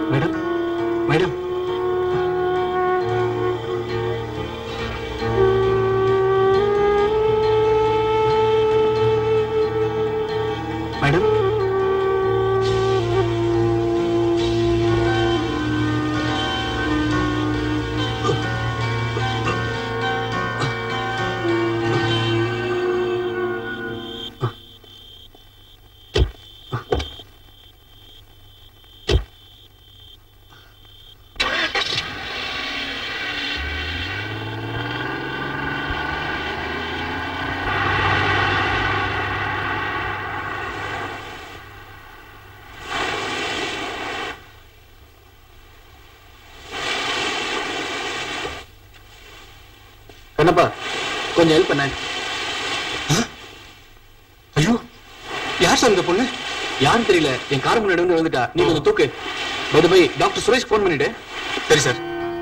Madam madam madam Kannappa கொஞ்சம் help பண்ண ஐயோ யார் சார் இந்த பொண்ணு யாரும் தெரியல என் கார் முன்னாடி வந்து வந்துட்டா நீ கொஞ்சம் தூக்கு பை பை டாக்டர் சுரேஷ் ஃபோன் பண்ணிடு சரி சார்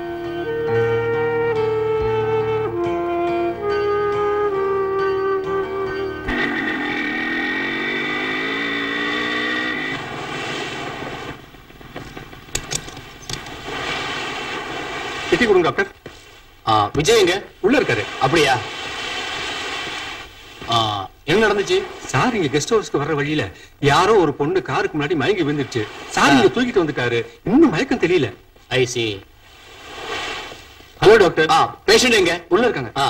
திட்டி கொடுங்க டாக்டர் விஜய் எங்க உள்ள இருக்காரு அப்படியா ஆ, என்ன நடந்துச்சு சார் இங்க கெஸ்ட் ஹவுஸ்க்கு வர்ற வழியில யாரோ ஒரு பொண்ணு காருக்கு முன்னாடி மயங்கி விழுந்துருச்சு சார் இங்க தூக்கிட்டு வந்துட்டாரு இன்னும் மயக்கம் தெரியல ஐ சி ஹலோ டாக்டர் ஆ பேஷண்ட் எங்க உள்ள இருக்காங்க ஆ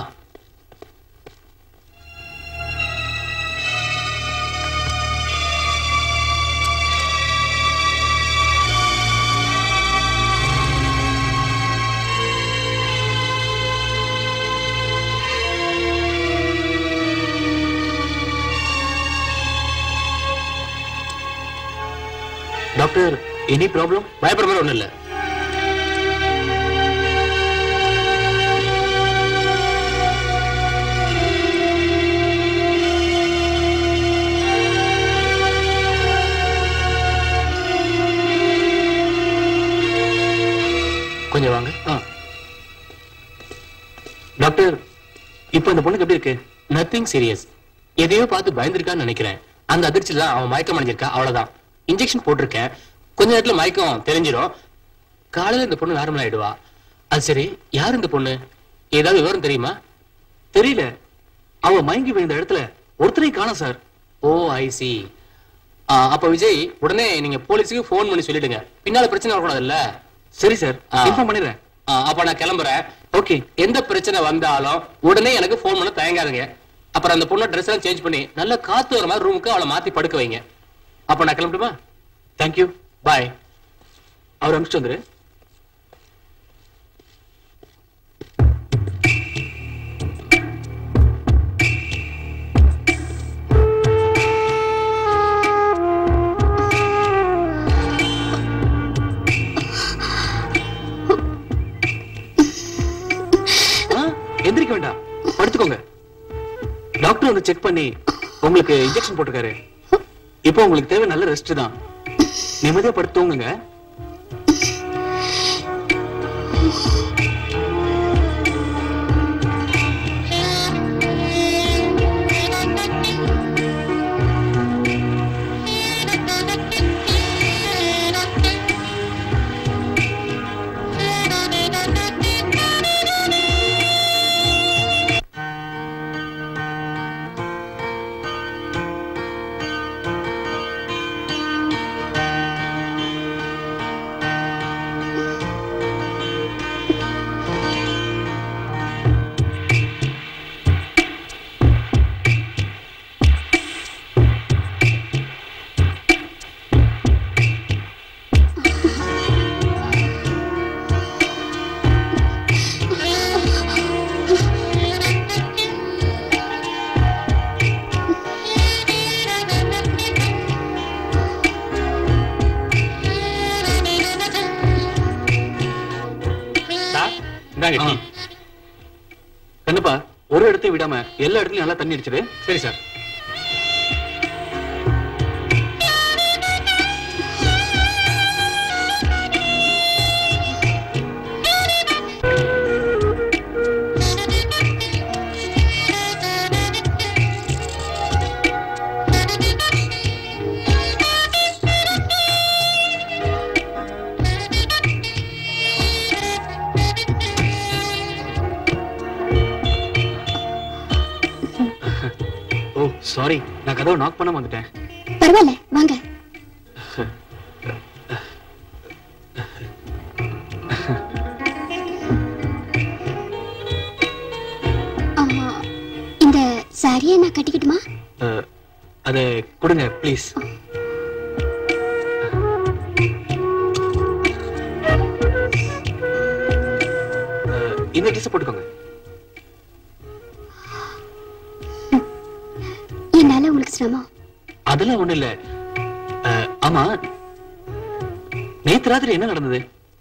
டாக்டர் எனி ப்ராப்ளம் பயப்படுற மாதிரி ஒண்ணும் இல்ல கொஞ்சம் வாங்க டாக்டர் இப்போ அந்த பொண்ணுக்கு எப்படி இருக்கு நத்திங் சீரியஸ் எதையோ பார்த்து பயந்துருக்கான்னு நினைக்கிறேன் அந்த அதிர்ச்சியில தான் அவன் மயக்கம் அடைஞ்சிருக்கா அவ்வளவுதான் இன்ஜெக்ஷன் போட்டிருக்கேன் கொஞ்ச நேரத்துல மயக்கம் தெரிஞ்சிடும் காலையில இந்த பொண்ணு நார்மல் ஆயிடுவா அது சரி யார் இந்த பொண்ணு ஏதாவது விவரம் தெரியுமா தெரியல அவ மயங்கி விழுந்த இடத்துல ஒருத்தரையும் காணோம் சார் ஓ ஐ சி அப்ப விஜய் உடனே நீங்க போலீஸுக்கு ஃபோன் பண்ணி சொல்லிடுங்க பின்னால பிரச்சனை வரக்கூடாதுல்ல சரி சார் ஆ. இன்ஃபார்ம் பண்ணிடுறேன் ஆ, அப்ப நான் கிளம்புறேன் ஓகே எந்த பிரச்சனை வந்தாலும் உடனே எனக்கு ஃபோன் பண்ண தயங்காதுங்க அப்புறம் அந்த பொண்ணை ட்ரெஸ் எல்லாம் சேஞ்ச் பண்ணி நல்ல காத்து வர மாதிரி ரூமுக்கு அவளை மாத்தி படுக்க வைங்க அப்ப நான் கிளம்பட்டுமா தேங்க்யூ பாய் அவர் அனுப்பிச்சு வந்துரு ஆ, எந்திரிக்க வேண்டாம் படுத்துக்கோங்க டாக்டர் வந்து செக் பண்ணி உங்களுக்கு இன்ஜெக்ஷன் போட்டிருக்காரு இப்போ உங்களுக்கு தேவை நல்ல ரெஸ்ட் தான் நிம்மதியா படுத்து தூங்குங்க இந்தாங்க டீ. கண்ணப்பா ஒரு இடத்தையும் விடாம எல்லா இடத்துலயும் நல்லா தண்ணி அடிச்சிடு சரி சார் சாரி நான் கதவை நாக் பண்ண வந்துட்டேன் பரவாயில்ல வாங்க ஆமா, இந்த சாரியை நான் கட்டிக்கிட்டுமா அஹ், அதை கொடுங்க ப்ளீஸ் இந்த ட்ரெஸ் போட்டுக்கோங்க என்னால உங்களுக்கு சிரமம் அதெல்லாம் ஒண்ணு இல்ல அஹ், ஆமா நேத்து ராத்திரி என்ன நடந்தது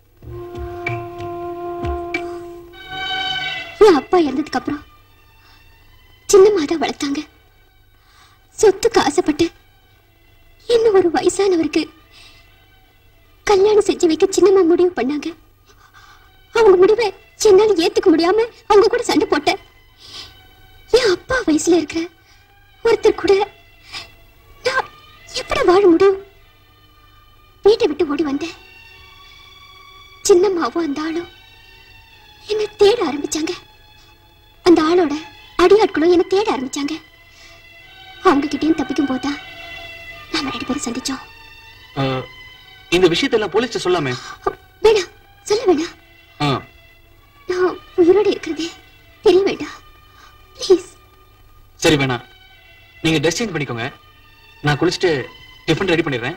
என் அப்பா இறந்ததுக்கு அப்புறம் சின்னம்மா தான் வளர்த்தாங்க சொத்துக்கு ஆசைப்பட்டு இன்னும் ஒரு வயசானவருக்கு கல்யாணம் செஞ்சு வைக்க சின்னம்மா முடிவு பண்ணாங்க அவங்க முடிவை என்னால ஏத்துக்க முடியாம அவங்க கூட சண்டை போட்டேன் என் அப்பா வயசுல இருக்கிற ஒருத்தர் கூட நான் எப்படி வாழ முடியும் வீட்டை விட்டு ஓடி வந்தேன் சின்னம்மாவும் அந்த ஆளும் என்ன தேட ஆரம்பிச்சாங்க அந்த ஆளோட அடியாட்களும் என்ன தேட ஆரம்பிச்சாங்க அவங்க கிட்டயும் தப்பிக்கும் போதுதான் நாம ரெண்டு பேரும் சந்திச்சோம் அஹ், இந்த விஷயத்தெல்லாம் போலீஸ்ட சொல்லாமே வேணாம் சொல்ல வேணாம் ஆ, நான் உயிரோட இருக்கிறதே தெரிய வேண்டாம் ப்ளீஸ் சரி வேணாம் நீங்க ட்ரெஸ் சேஞ்ச் பண்ணிக்கோங்க நான் குளிச்சுட்டு டிஃபன் ரெடி பண்ணிடுறேன்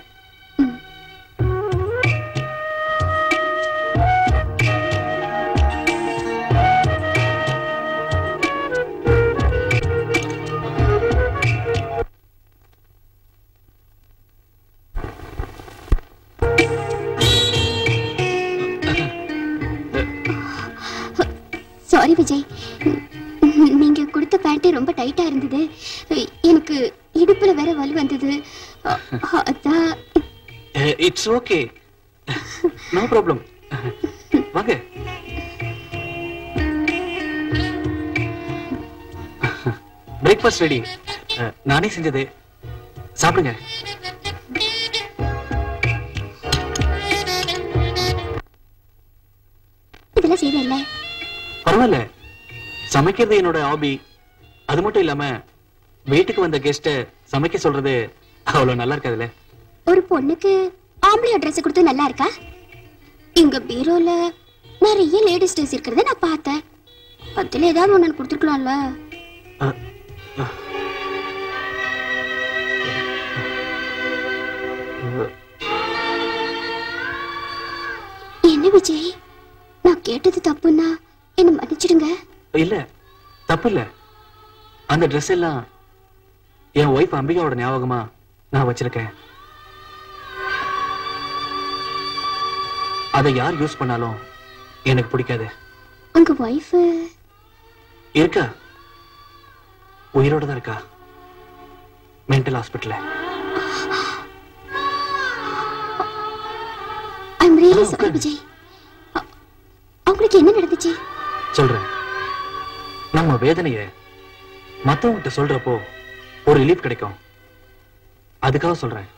சாரி விஜய் ம், நீங்க கொடுத்த பேண்ட் ரொம்ப டைட்டா இருந்தது எனக்கு இடுப்புல வேற வலி வந்தது அ- அதான் இட்ஸ் ஓகே நோ ப்ராப்ளம் வாங்க பிரேக்ஃபாஸ்ட் ரெடி நானே செஞ்சது சாப்பிடுங்க இதெல்லாம் செய்வேன்ல பரவாயில்ல சமைக்கிறது என்னோட ஹாபி அது மட்டும் இல்லாம வீட்டுக்கு வந்த கெஸ்ட சமைக்க சொல்றது அவ்வளவு நல்லா இருக்காதுல்ல ஒரு பொண்ணுக்கு ஆம்பளை ட்ரெஸ் கொடுத்து நல்லா இருக்கா எங்க பீரோல நிறைய லேடிஸ் ட்ரெஸ் இருக்கிறத நான் பார்த்தேன் அதுல ஏதாவது ஒண்ணு கொடுத்துருக்கலாம்ல அஹ், அஹ். அஹ், என்ன விஜய் நான் கேட்டது தப்புன்னா என்ன மன்னிச்சிடுங்க இல்ல தப்பு இல்ல அந்த Dress எல்லாம் என் ஒய்ஃப் அம்பிகாவோட ஞாபகமா நான் வச்சிருக்கேன் அதை யார் யூஸ் பண்ணாலும் எனக்கு பிடிக்காது உங்க ஒய்ஃப் இருக்கா உயிரோட தான் இருக்கா மென்டல் ஹாஸ்பிட்டல்ல ஐம் ரியலி ஆ, சாரி உட்காரு. விஜய் அ- அவங்களுக்கு என்ன நடந்துச்சு சொல்றேன் நம்ம வேதனைய மத்தவங்கிட்ட சொல்றப்போ ஒரு ரிலீஃப் கிடைக்கும் அதுக்காக சொல்றேன்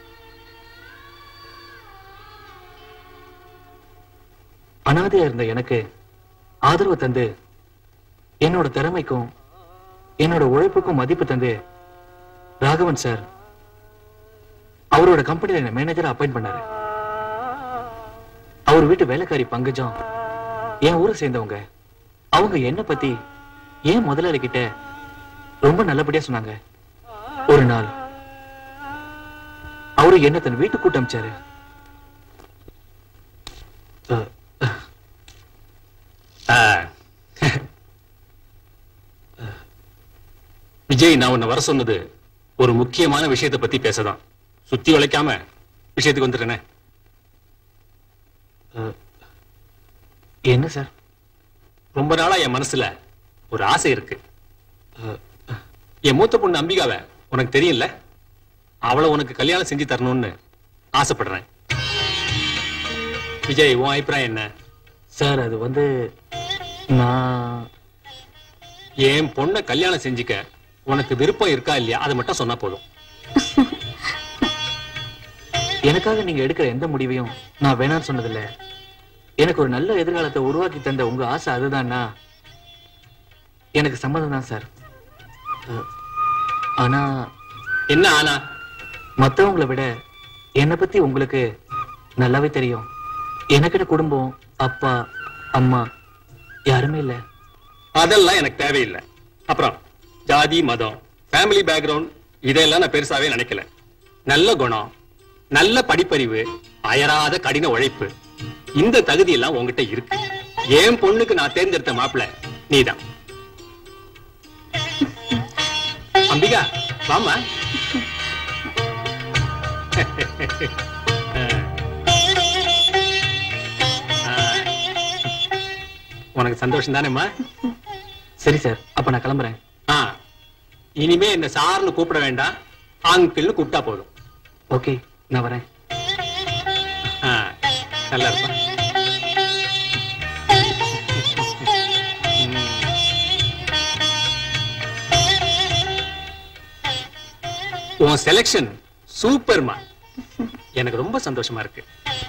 அனாதையா இருந்த எனக்கு ஆதரவு தந்து என்னோட திறமைக்கும் என்னோட உழைப்புக்கும் மதிப்பு தந்து ராகவன் சார் அவரோட கம்பெனில என்ன மேனேஜரா அப்பாயிண்ட் பண்ணாரு அவர் வீட்டு வேலைக்காரி பங்கஜம் என் ஊரை சேர்ந்தவங்க அவங்க என்ன பத்தி ஏன் முதலாளி கிட்ட ரொம்ப நல்லபடியா சொன்னாங்க ஒரு நாள் அவரு என்ன தன் வீட்டுக்கு கூட்டம் அமிச்சாரு அஹ், ஆ. விஜய் நான் உன்னை வர சொன்னது ஒரு முக்கியமான விஷயத்தை பத்தி பேசதான் சுத்தி உழைக்காம விஷயத்துக்கு வந்துடுறேனே அஹ், என்ன சார் ரொம்ப நாளா என் மனசுல ஒரு ஆசை இருக்கு அஹ், என் மூத்த பொண்ணு அம்பிகாவை உனக்கு தெரியும்ல அவளை உனக்கு கல்யாணம் செஞ்சு தரணும்னு ஆசைப்படுறேன் விஜய் உன் அபிப்பிராயம் என்ன சார் அது வந்து நான் என் பொண்ணை கல்யாணம் செஞ்சுக்க உனக்கு விருப்பம் இருக்கா இல்லையா அதை மட்டும் சொன்னா போதும் எனக்காக நீங்க எடுக்கிற எந்த முடிவையும் நான் வேணாம்னு சொன்னதில்ல எனக்கு ஒரு நல்ல எதிர்காலத்தை உருவாக்கி தந்த உங்க ஆசை அதுதான்னா எனக்கு சம்மதம் தான் சார் அஹ், ஆனா என்ன ஆனா மத்தவங்களை விட என்னை பத்தி உங்களுக்கு நல்லாவே தெரியும் எனக்கிட்ட குடும்பம் அப்பா அம்மா யாருமே இல்ல அதெல்லாம் எனக்கு தேவையில்லை அப்புறம் ஜாதி மதம் ஃபேமிலி பேக்ரவுண்ட் இதெல்லாம் நான் பெருசாவே நினைக்கல நல்ல குணம் நல்ல படிப்பறிவு அயராத கடின உழைப்பு இந்த தகுதி எல்லாம் உன்கிட்ட இருக்கு என் பொண்ணுக்கு நான் தேர்ந்தெடுத்த மாப்பிள நீதான் அம்பிகா வாமா உனக்கு சந்தோஷம் தானேம்மா சரி சார் அப்ப நான் கிளம்புறேன் ஆ இனிமே என்ன சார்னு கூப்பிட வேண்டாம் அங்கிள்னு கூப்பிட்டா போதும் ஓகே நான் வரேன் ஆ, நல்லா இருப்பா உன் செலெக்ஷன் சூப்பர்மா எனக்கு ரொம்ப சந்தோஷமா இருக்கு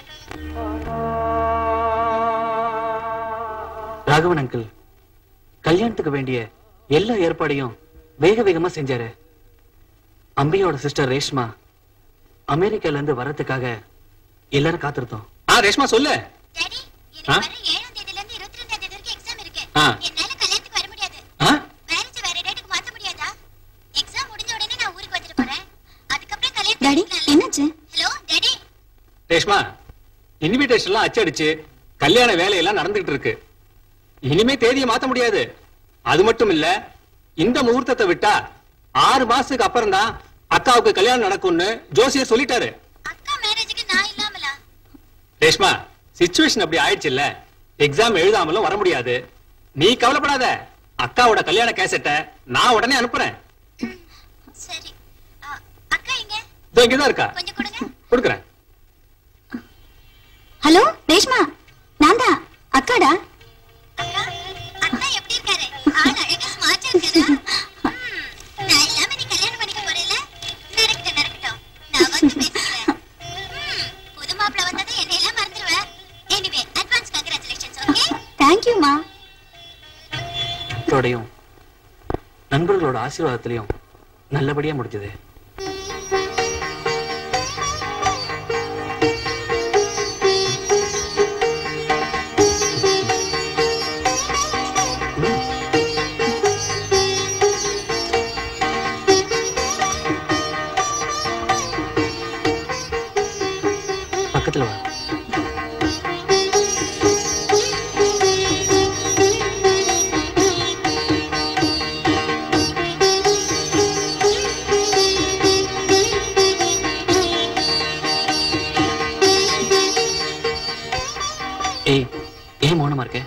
ராகவன் அங்கிள் கல்யாணத்துக்கு வேண்டிய எல்லா ஏற்பாடையும் வேக வேகமா செஞ்சாரு அம்பியோட சிஸ்டர் ரேஷ்மா அமெரிக்கால இருந்து வர்றதுக்காக எல்லாரும் காத்திருந்தோம் ஆ ரேஷ்மா சொல்லு டாடி ஆ? எனக்கு வர ஏழாம் தேதியில இருந்து இருபத்தி ரெண்டாம் தேதி வரைக்கும் எக்ஸாம் இருக்கு ஆ. என்னால கல்யாணத்துக்கு வர முடியாது ஆ? மேரேஜ் வேற டேட்டுக்கு மாத்த முடியாதா எக்ஸாம் முடிஞ்ச உடனே நான் ஊருக்கு வந்துட்டு போறேன் அதுக்கப்புறம் கல்யாணம் டாடி என்னாச்சு ஹலோ டாடி ரேஷ்மா இன்விடேஷன் எல்லாம் அச்சடிச்சு கல்யாண வேலையெல்லாம் நடந்துகிட்டு இருக்கு இனிமே தேதியை மாத்த முடியாது அது மட்டும் இல்ல இந்த முகூர்த்தத்தை விட்டா ஆறு மாசத்துக்கு அப்புறம் தான் அக்காவுக்கு கல்யாணம் நடக்கும்னு ஜோசியர் சொல்லிட்டாரு அக்கா மேரேஜுக்கு நான் இல்லாமலா ரேஷ்மா சிச்சுவேஷன் அப்படி ஆயிடுச்சு இல்ல எக்ஸாம் எழுதாமலும் வர முடியாது நீ கவலைப்படாத அக்காவோட கல்யாண கேசட்டை நான் உடனே அனுப்புறேன் சரி ஆ, அக்கா எங்க இதோ இங்கதான் இருக்கா கொஞ்சம் கொடுங்க கொடுக்குறேன் ஹலோ ரேஷ்மா நான் தான் அக்காடா அக்கா அண்ணா எப்படி இருக்காரு ஆள் அழகா ஸ்மார்ட்டா இருக்காரா ம், நான் இல்லாம நீ கல்யாணம் பண்ணிக்க போறேல நடக்கட்டும் நடக்கட்டும் நான் வந்து பேசிக்கிறேன் ம், புது மாப்பிள்ள வந்ததும் என்னையெல்லாம் மறந்துடுவேன் எனிவே அட்வான்ஸ் கங்க்ராச்சுலேஷன்ஸ் ஓகே தேங்க்யூமா அவரோடையும் நண்பர்களோட ஆசீர்வாதத்திலையும் நல்லபடியா முடிஞ்சது பக்கத்துல வா ஏய் ஏன் மௌனமா இருக்க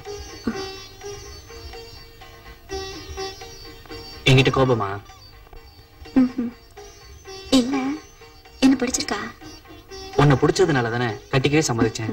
என்கிட்ட கோபமா ம்ஹும். இல்ல என்ன பிடிச்சிருக்கா உன்னை பிடிச்சதுனால தானே கட்டிக்கவே சம்மதிச்சேன்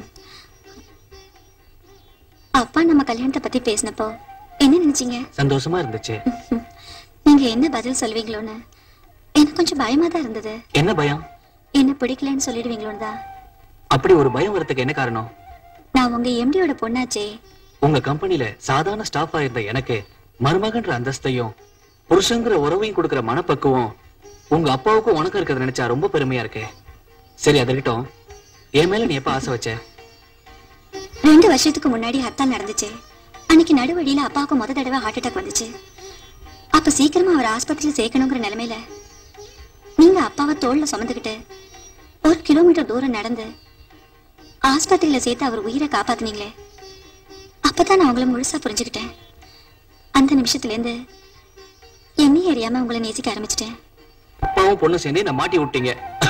அப்பா நம்ம கல்யாணத்தை பத்தி பேசினப்போ என்ன நினைச்சீங்க சந்தோஷமா இருந்துச்சு நீங்க என்ன பதில் சொல்வீங்களோன்னு எனக்கு கொஞ்சம் பயமா தான் இருந்தது என்ன பயம் என்ன பிடிக்கலன்னு சொல்லிடுவீங்களோன்னு தான் அப்படி ஒரு பயம் வரதுக்கு என்ன காரணம் நான் உங்க எம்டியோட பொண்ணாச்சே உங்க கம்பெனில சாதாரண ஸ்டாஃபா இருந்த எனக்கு மருமகன்ற அந்தஸ்தையும் புருஷங்கிற உறவையும் கொடுக்கிற மனப்பக்குவம் உங்க அப்பாவுக்கும் உனக்கு இருக்கிறத நினைச்சா ரொம்ப பெருமையா இருக்கு சரி அது இருக்கட்டும் என் மேல நீ எப்ப ஆசை வச்ச ரெண்டு வருஷத்துக்கு முன்னாடி ஹர்த்தால் நடந்துச்சு அன்னைக்கு நடுவழியில அப்பாவுக்கு முத தடவை ஹார்ட் அட்டாக் வந்துச்சு அப்ப சீக்கிரமா அவர் ஆஸ்பத்திரியில் சேர்க்கணுங்கிற நிலைமையில நீங்க அப்பாவை தோல்ல சுமந்துக்கிட்டு ஒரு கிலோமீட்டர் தூரம் நடந்து ஆஸ்பத்திரியில சேர்த்து அவர் உயிரை காப்பாத்துனீங்களே அப்பதான் நான் உங்களை முழுசா புரிஞ்சுக்கிட்டேன் அந்த நிமிஷத்துல இருந்து என்னையே அறியாம உங்களை நேசிக்க ஆரம்பிச்சிட்டேன் அப்பாவும் பொண்ணு சேர்ந்து என்ன மாட்டி விட்டீங்க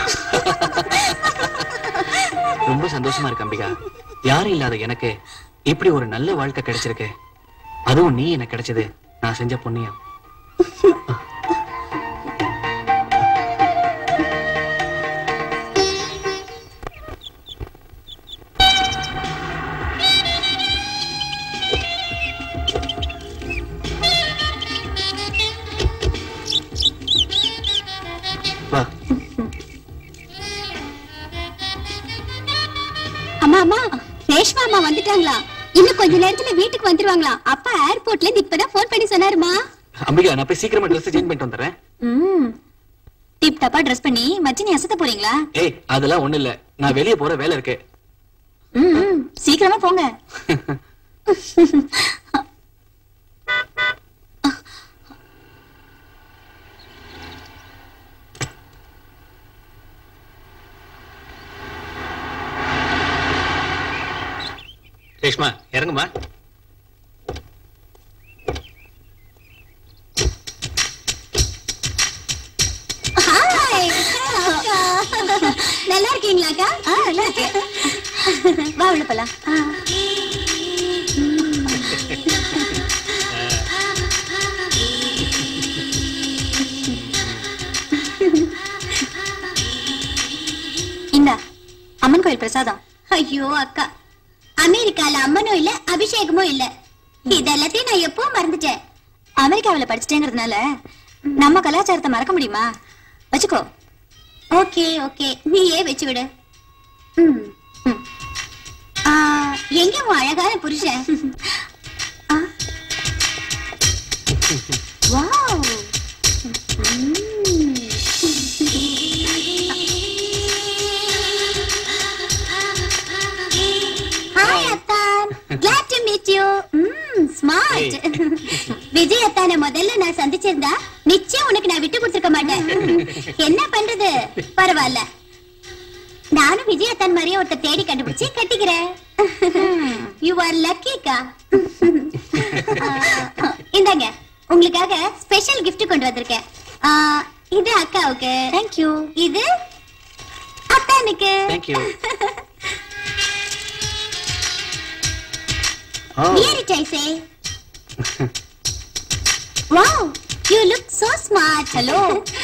ரொம்ப சந்தோஷமா இருக்கு அம்பிகா யாரும் இல்லாத எனக்கு இப்படி ஒரு நல்ல வாழ்க்கை கிடைச்சிருக்கு அதுவும் நீ எனக்கு கிடைச்சது நான் செஞ்ச புண்ணியம் வா அம்மா அம்மா ரேஷ்மா அம்மா வந்துட்டாங்களா இன்னும் கொஞ்ச நேரத்துல வீட்டுக்கு வந்துருவாங்களா அப்பா ஏர்போர்ட்ல இருந்து இப்பதான் போன் பண்ணி சொன்னாருமா அம்பிகா நான் போய் சீக்கிரமா ட்ரெஸ் சேஞ்ச் பண்ணிட்டு வந்துடுறேன் ம் டிப் டப்பா ட்ரெஸ் பண்ணி மச்சினி அசத்த போறீங்களா ஏய் அதெல்லாம் ஒண்ணு இல்ல நான் வெளியே போற வேலை இருக்கு ம், ம், சீக்கிரமா போங்க ரேஷ்மா இறங்குமா ஹாய் நல்லா இருக்கீங்களாக்கா ஆ நல்லா இருக்கேன் வா உள்ள போலாம் இந்தா அம்மன் கோயில் பிரசாதம் ஐயோ அக்கா அமெரிக்கால அம்மனும் இல்ல அபிஷேகமும் இல்ல இதெல்லாத்தையும் நான் எப்போ மறந்துட்டேன் அமெரிக்காவுல படிச்சிட்டேங்கிறதுனால நம்ம கலாச்சாரத்தை மறக்க முடியுமா வச்சுக்கோ ஓகே ஓகே நீயே வச்சு விடு ம், ம். ஆ, எங்க உன் அழகான புருஷன் ஆ. வாவ். ம். ஹாய் அத்தான் glad to meet you ம் ஸ்மார்ட் விஜய் அத்தான முதல்ல நான் சந்திச்சிருந்தா நிச்சயம் உனக்கு நான் விட்டு கொடுத்துருக்க மாட்டேன் என்ன பண்றது பரவாயில்ல நானும் விஜய் அத்தான் மாதிரியே ஒருத்தர் தேடி கண்டுபிடிச்சு கட்டிக்கிறேன் யூ ஆர் லக்கிக்கா இந்தாங்க உங்களுக்காக ஸ்பெஷல் gift கொண்டு வந்திருக்கேன் ஆ, இது அக்காவுக்கு தேங்க்யூ இது அத்தானுக்கு thank you Here it I say. wow, you look so smart. Hello.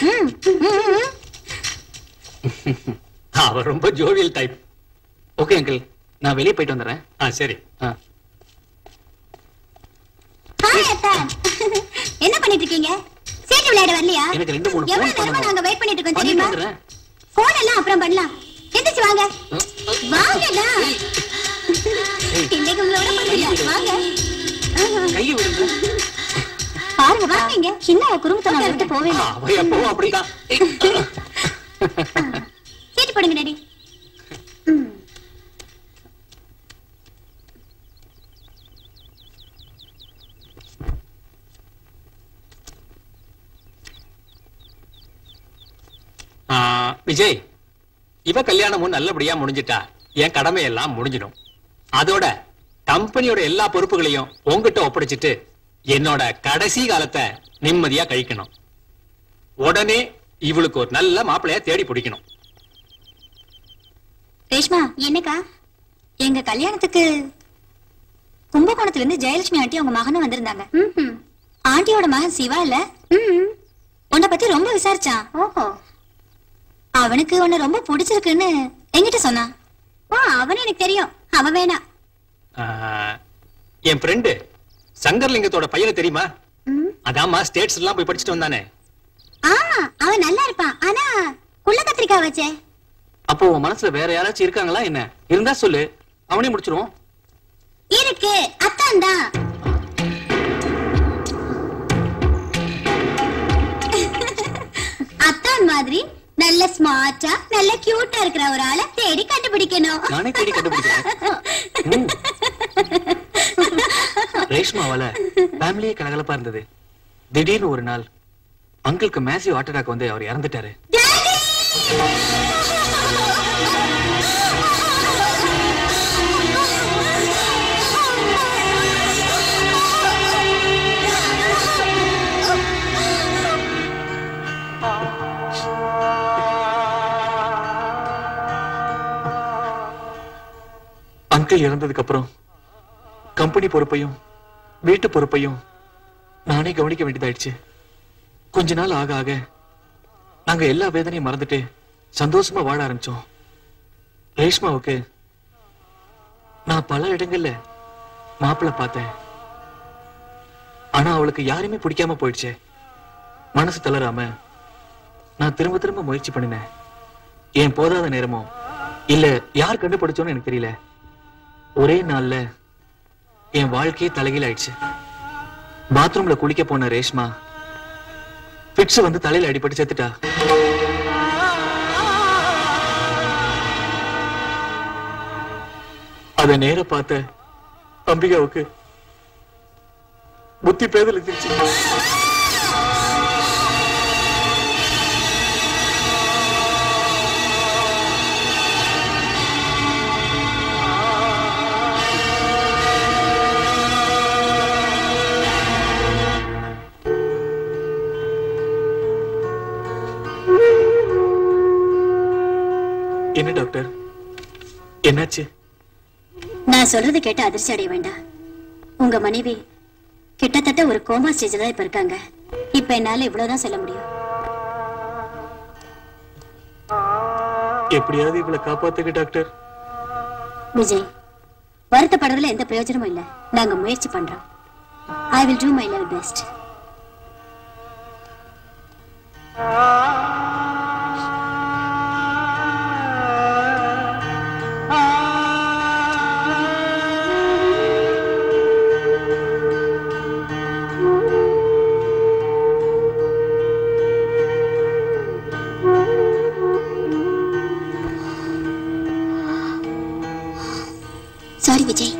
அவர் ரொம்ப ஜோவியல் டைப் ஓகே அங்கிள் நான் வெளியே போயிட்டு வந்துடுறேன் ஆ சரி ஆ Hi, அத்தான். என்ன பண்ணிட்டு இருக்கீங்க சீட்டு விளையாட வரலையா எனக்கு ரெண்டு மூணு எவ்வளவு phone நேரமா பண்ணணும். நாங்க வெயிட் பண்ணிட்டு இருக்கோம் பண்ணிட்டு தெரியுமா வந்துடுறேன் போன் எல்லாம் அப்புறம் பண்ணலாம் எந்திரிச்சு வாங்க வாங்கடா இன்னைக்கு உங்களோட பண்ணல வாங்க கையை விடுங்க பாருங்க வாங்க இங்க. சின்ன குடும்பத்தை விட்டு போவே இல்லை. அவ எப்பவும் அப்படிதான் சீட்டு போடுங்க டாடி ஆ, விஜய் இவ கல்யாணமும் நல்லபடியா முடிஞ்சிட்டா என் கடமை எல்லாம் முடிஞ்சிடும் அதோட கம்பெனியோட எல்லா பொறுப்புகளையும் உங்ககிட்ட ஒப்படைச்சிட்டு என்னோட கடைசி காலத்தை நிம்மதியா கழிக்கணும் உடனே இவளுக்கு ஒரு நல்ல மாப்பிளைய தேடி பிடிக்கணும் ரேஷ்மா என்னக்கா எங்க கல்யாணத்துக்கு கும்பகோணத்துல இருந்து ஜெயலட்சுமி ஆண்டி அவங்க மகனும் வந்திருந்தாங்க ம்ஹும். ஆண்டியோட மகன் சிவா இல்ல ம் உன்னை பத்தி ரொம்ப விசாரிச்சான் ஓஹோ அவனுக்கு உன்னை ரொம்ப பிடிச்சிருக்குன்னு என்கிட்ட சொன்னான் ஓ அவன் எனக்கு தெரியும் அவன் வேணாம் ஆ, என் ஃப்ரெண்டு சங்கர்லிங்கத்தோட பையனை தெரியுமா ம். அதாம்மா ஸ்டேட்ஸ் எல்லாம் போய் படிச்சுட்டு வந்தானே ஆ அவன் நல்லா இருப்பான் ஆனா குள்ள கத்திரிக்காய் வச்சே அப்போ உன் மனசுல வேற யாராச்சும் இருக்காங்களா என்ன இருந்தா சொல்லு அவனே முடிச்சிருவோம் இருக்கு அத்தான் தான் அத்தான் மாதிரி நல்ல ஸ்மார்ட்டா நல்ல கியூட்டா இருக்கிற ஒரு ஆளை தேடி கண்டுபிடிக்கணும் நானே தேடி கண்டுபிடிக்கிறேன் ம். ரேஷ்மாவால ஃபேமிலியே கலகலப்பா இருந்தது திடீர்னு ஒரு நாள் அங்கிளுக்கு மேசிவ் ஹார்ட் அட்டாக் வந்து அவர் இறந்துட்டாரு அங்கிள் இறந்ததுக்கு அப்புறம் கம்பெனி பொறுப்பையும் வீட்டு பொறுப்பையும் நானே கவனிக்க வேண்டியதாயிடுச்சு கொஞ்ச நாள் ஆக ஆக நாங்க எல்லா வேதனையும் மறந்துட்டு சந்தோஷமா வாழ ஆரம்பிச்சோம் ரேஷ்மாவுக்கு நான் பல இடங்கள்ல மாப்பிள்ளை பார்த்தேன் ஆனா அவளுக்கு யாருமே பிடிக்காம போயிடுச்சே மனசு தளராம நான் திரும்ப திரும்ப முயற்சி பண்ணினேன் ஏன் போதாத நேரமோ இல்ல யார் கண்டுபிடிச்சோன்னு எனக்கு தெரியல ஒரே நாள்ல என் வாழ்க்கையே தலைகீழ ஆயிடுச்சு பாத்ரூம்ல குளிக்க போன ரேஷ்மா பிட்ஸ் வந்து தலையில அடிபட்டு செத்துட்டா அத நேர பார்த்த அம்பிகாவுக்கு புத்தி பேதலிச்சிருச்சு என்ன டாக்டர் என்னாச்சு நான் சொல்றது கேட்டு அதிர்ச்சி அடைய வேண்டாம் உங்க மனைவி கிட்டத்தட்ட ஒரு கோமா ஸ்டேஜ்ல தான் இப்ப இருக்காங்க இப்ப என்னால இவ்வளவுதான் சொல்ல முடியும் எப்படியாவது இவளை காப்பாத்துங்க டாக்டர் விஜய் வருத்தப்படுறதுல எந்த பிரயோஜனமும் இல்ல நாங்க முயற்சி பண்றோம் I will do my level best sorry Vijay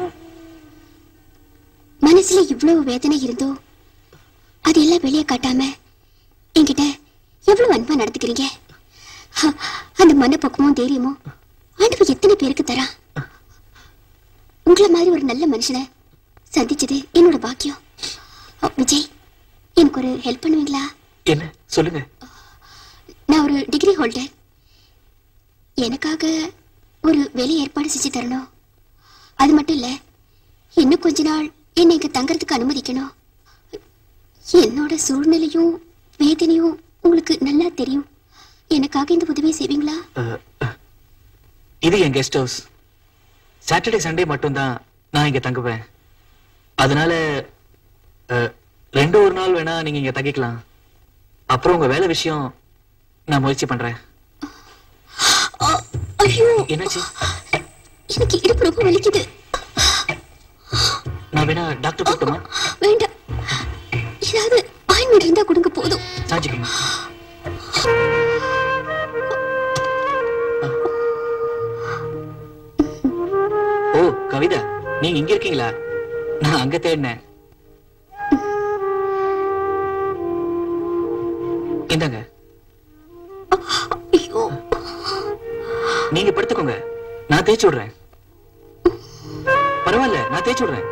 மனசுல இவ்வளவு வேதனை இருந்தோ அது எல்லாம் வெளியே காட்டாம என்கிட்ட எவ்வளவு அன்பா நடந்துக்கிறீங்க ஹ, அந்த மனப்பக்குவமும் தைரியமும் ஆண்டவர் எத்தனை பேருக்கு தரா உங்களை மாதிரி ஒரு நல்ல மனுஷனை சந்திச்சது என்னோட பாக்கியம் அ, விஜய் எனக்கு ஒரு ஹெல்ப் பண்ணுவீங்களா என்ன சொல்லுங்க நான் ஒரு டிகிரி ஹோல்டர் எனக்காக ஒரு வேலை ஏற்பாடு செஞ்சு தரணும் அது மட்டும் இல்ல இன்னும் கொஞ்ச நாள் என்னை இங்க தங்கறதுக்கு அனுமதிக்கணும் என்னோட சூழ்நிலையும் வேதனையும் உங்களுக்கு நல்லா தெரியும் எனக்காக இந்த உதவியை செய்வீங்களா அஹ், அஹ். இது என் கெஸ்ட் ஹவுஸ் சாட்டர்டே சண்டே மட்டும்தான் நான் இங்க தங்குவேன் அதனால அஹ், ரெண்டு ஒரு நாள் வேணா நீங்க இங்க தங்கிக்கலாம் அப்புறம் உங்க வேலை விஷயம் நான் முயற்சி பண்றேன் அ, ஐயோ என்னாச்சு எனக்கு இடுப்பு ரொம்ப வலிக்குது நான் வேணா டாக்டர் கூப்பிட்டுமா வேண்டாம் ஏதாவது ஆயின்மெண்ட் இருந்தா கொடுங்க போதும் சாஞ்சிக்கமா ஓ கவிதா நீங்க இங்க இருக்கீங்களா நான் அங்க தேடினேன் இந்தாங்க ஐயோ நீங்க படுத்துக்கோங்க நான் தேய்ச்சி விடுறேன் பரவாயில்ல நான் தேய்ச்சி விடுறேன்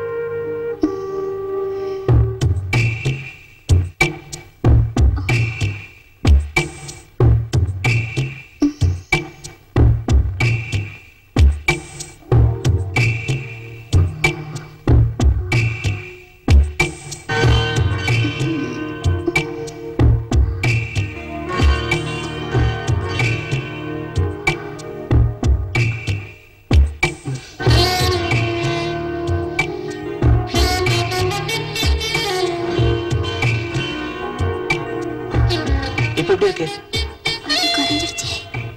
இப்ப எப்படி இருக்கு வலி குறைஞ்சிருச்சு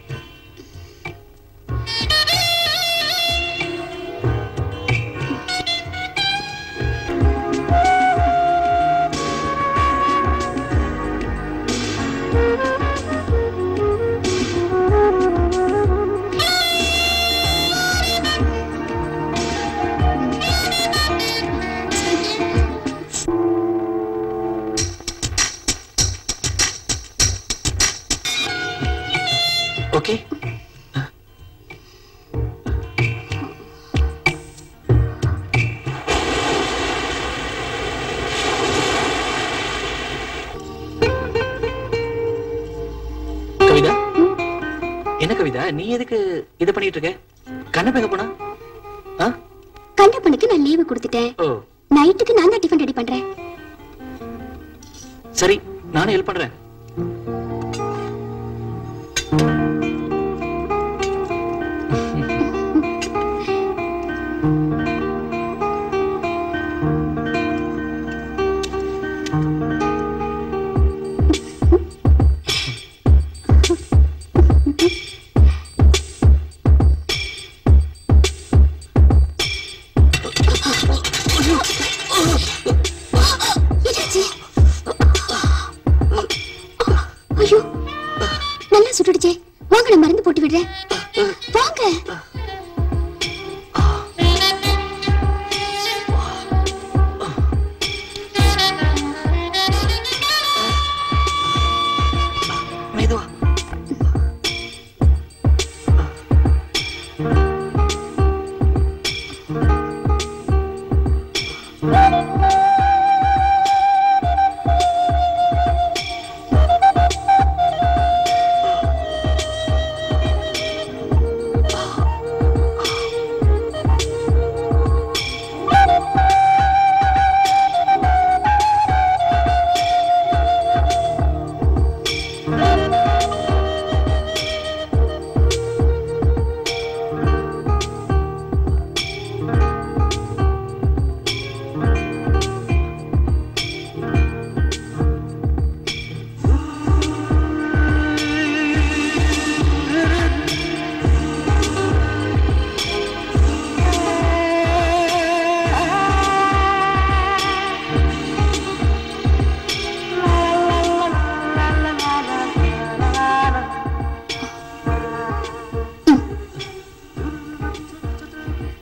ஓகே கவிதா என்ன கவிதா நீ எதுக்கு இது பண்ணிட்டு இருக்க கண்ணப்ப எங்க போனா ஆ? கண்ணப்பனுக்கு நான் லீவு கொடுத்துட்டேன் ஓ நைட்டுக்கு நான் தான் டிஃபன் ரெடி பண்றேன் சரி நானும் ஹெல்ப் பண்றேன் என்னாச்சு ஐயோ நல்லா சுட்டுடுச்சே வாங்க நான் மருந்து போட்டு விடுறேன் வாங்க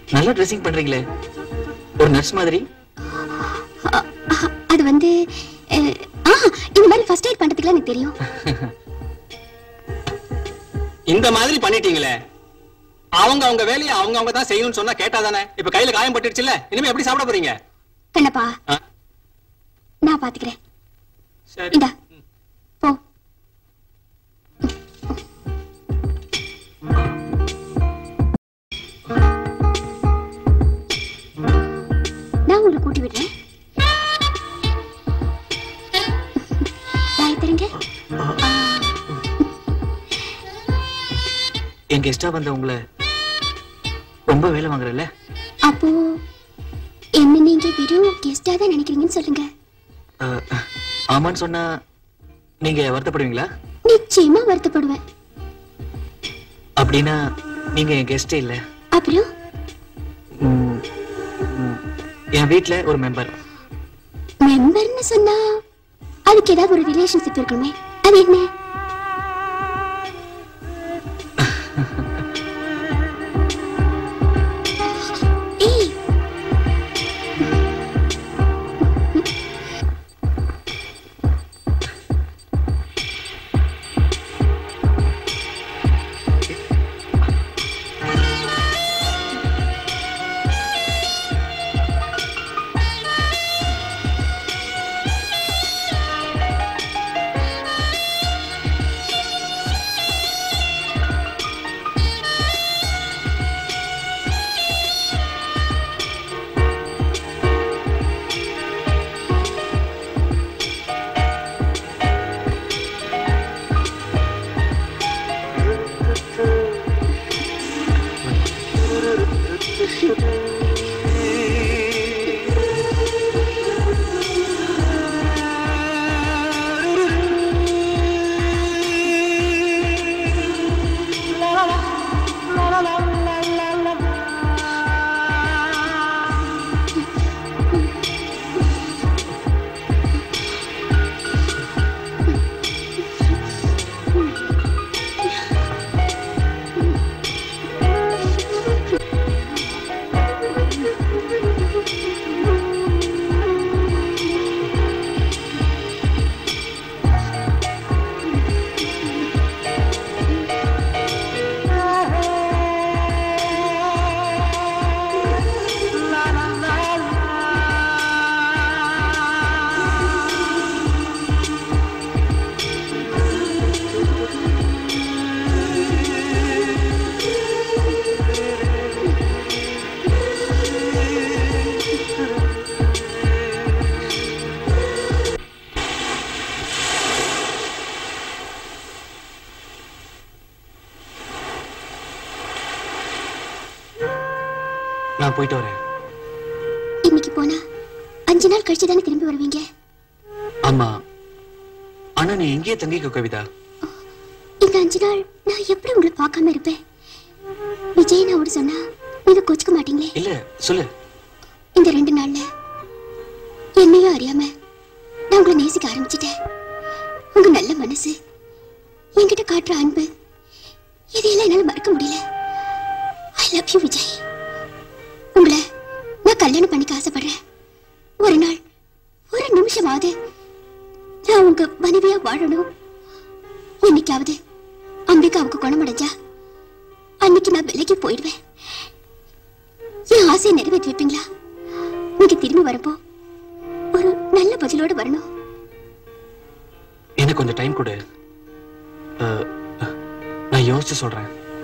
நல்லா ட்ரெஸ்ஸிங் பண்றீங்களே ஒரு நர்ஸ் மாதிரி அ- அ- அது வந்து அஹ், ஆ இந்த மாதிரி ஃபர்ஸ்ட் எய்ட் பண்றதுக்குலாம் எனக்கு தெரியும் இந்த மாதிரி பண்ணிட்டீங்களே அவங்க அவங்க வேலையை அவங்க அவங்க தான் செய்யணும்னு சொன்னா கேட்டாதானே இப்ப கையில காயம் பட்டுடுச்சுல இனிமே எப்படி சாப்பிட போறீங்க கண்ணப்பா ஆ, நான் பாத்துக்கிறேன் சரி இந்தா போ நான் உங்களை கூட்டி விடுறேன் வாயை திறங்க. என் கெஸ்டா வந்த உங்களை ரொம்ப வேலை வாங்குறல்ல அப்போ என்ன நீங்க வெறும் கெஸ்டா தான் நினைக்கிறீங்கன்னு சொல்லுங்க அஹ், ஆமான்னு சொன்னா நீங்க வருத்தப்படுவீங்களா நிச்சயமா வருத்தப்படுவேன் அப்படின்னா நீங்க என் கெஸ்டே இல்ல அப்புறம் ம், ம், என் வீட்ல ஒரு மெம்பர் மெம்பர்னு சொன்னா அதுக்கு ஏதாவது ஒரு ரிலேஷன்ஷிப் இருக்கணுமே அது என்ன ஏய் நான் போயிட்டு வரேன் இன்னைக்கு போனா அஞ்சு நாள் கழிச்சு தானே திரும்பி வருவீங்க ஆமா ஆனா நீ எங்கேயே தங்கிக்க கவிதா இந்த அஞ்சு நாள் நான் எப்படி உங்களை பார்க்காம இருப்பேன் விஜய் நான் ஒரு சொன்னா நீங்க கோச்சுக்க மாட்டீங்களே இல்ல சொல்லு இந்த ரெண்டு நாள்ல என்னையும் அறியாம நான் உங்களை நேசிக்க ஆரம்பிச்சிட்டேன் உங்க நல்ல மனசு என்கிட்ட காட்டுற அன்பு இதையெல்லாம் என்னால மறக்க முடியல ஐ லவ் யூ விஜய் உங்களை நான் கல்யாணம் பண்ணிக்க ஆசைப்படுறேன் ஒரு நாள் ஒரு நிமிஷமாவது நான் உங்க மனைவியா வாழணும் என்னைக்காவது அம்பிகாவுக்கு குணமடைஞ்சா அன்னைக்கு நான் விலைக்கு போயிடுவேன் என் ஆசையை நிறைவேற்றி வைப்பீங்களா நீங்க திரும்பி வரப்போ ஒரு நல்ல பதிலோட வரணும் எனக்கு கொஞ்சம் டைம் கொடு அஹ், அஹ், நான் யோசிச்சு சொல்றேன்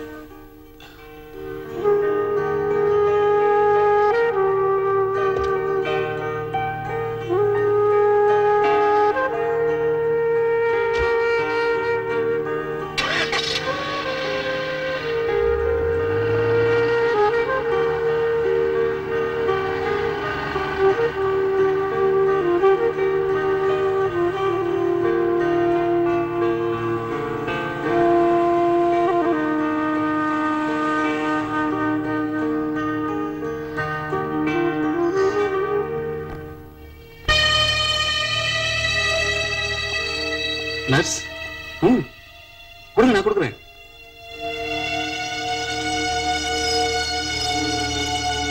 நர்ஸ் ம் கொடுங்க நான் கொடுக்குறேன்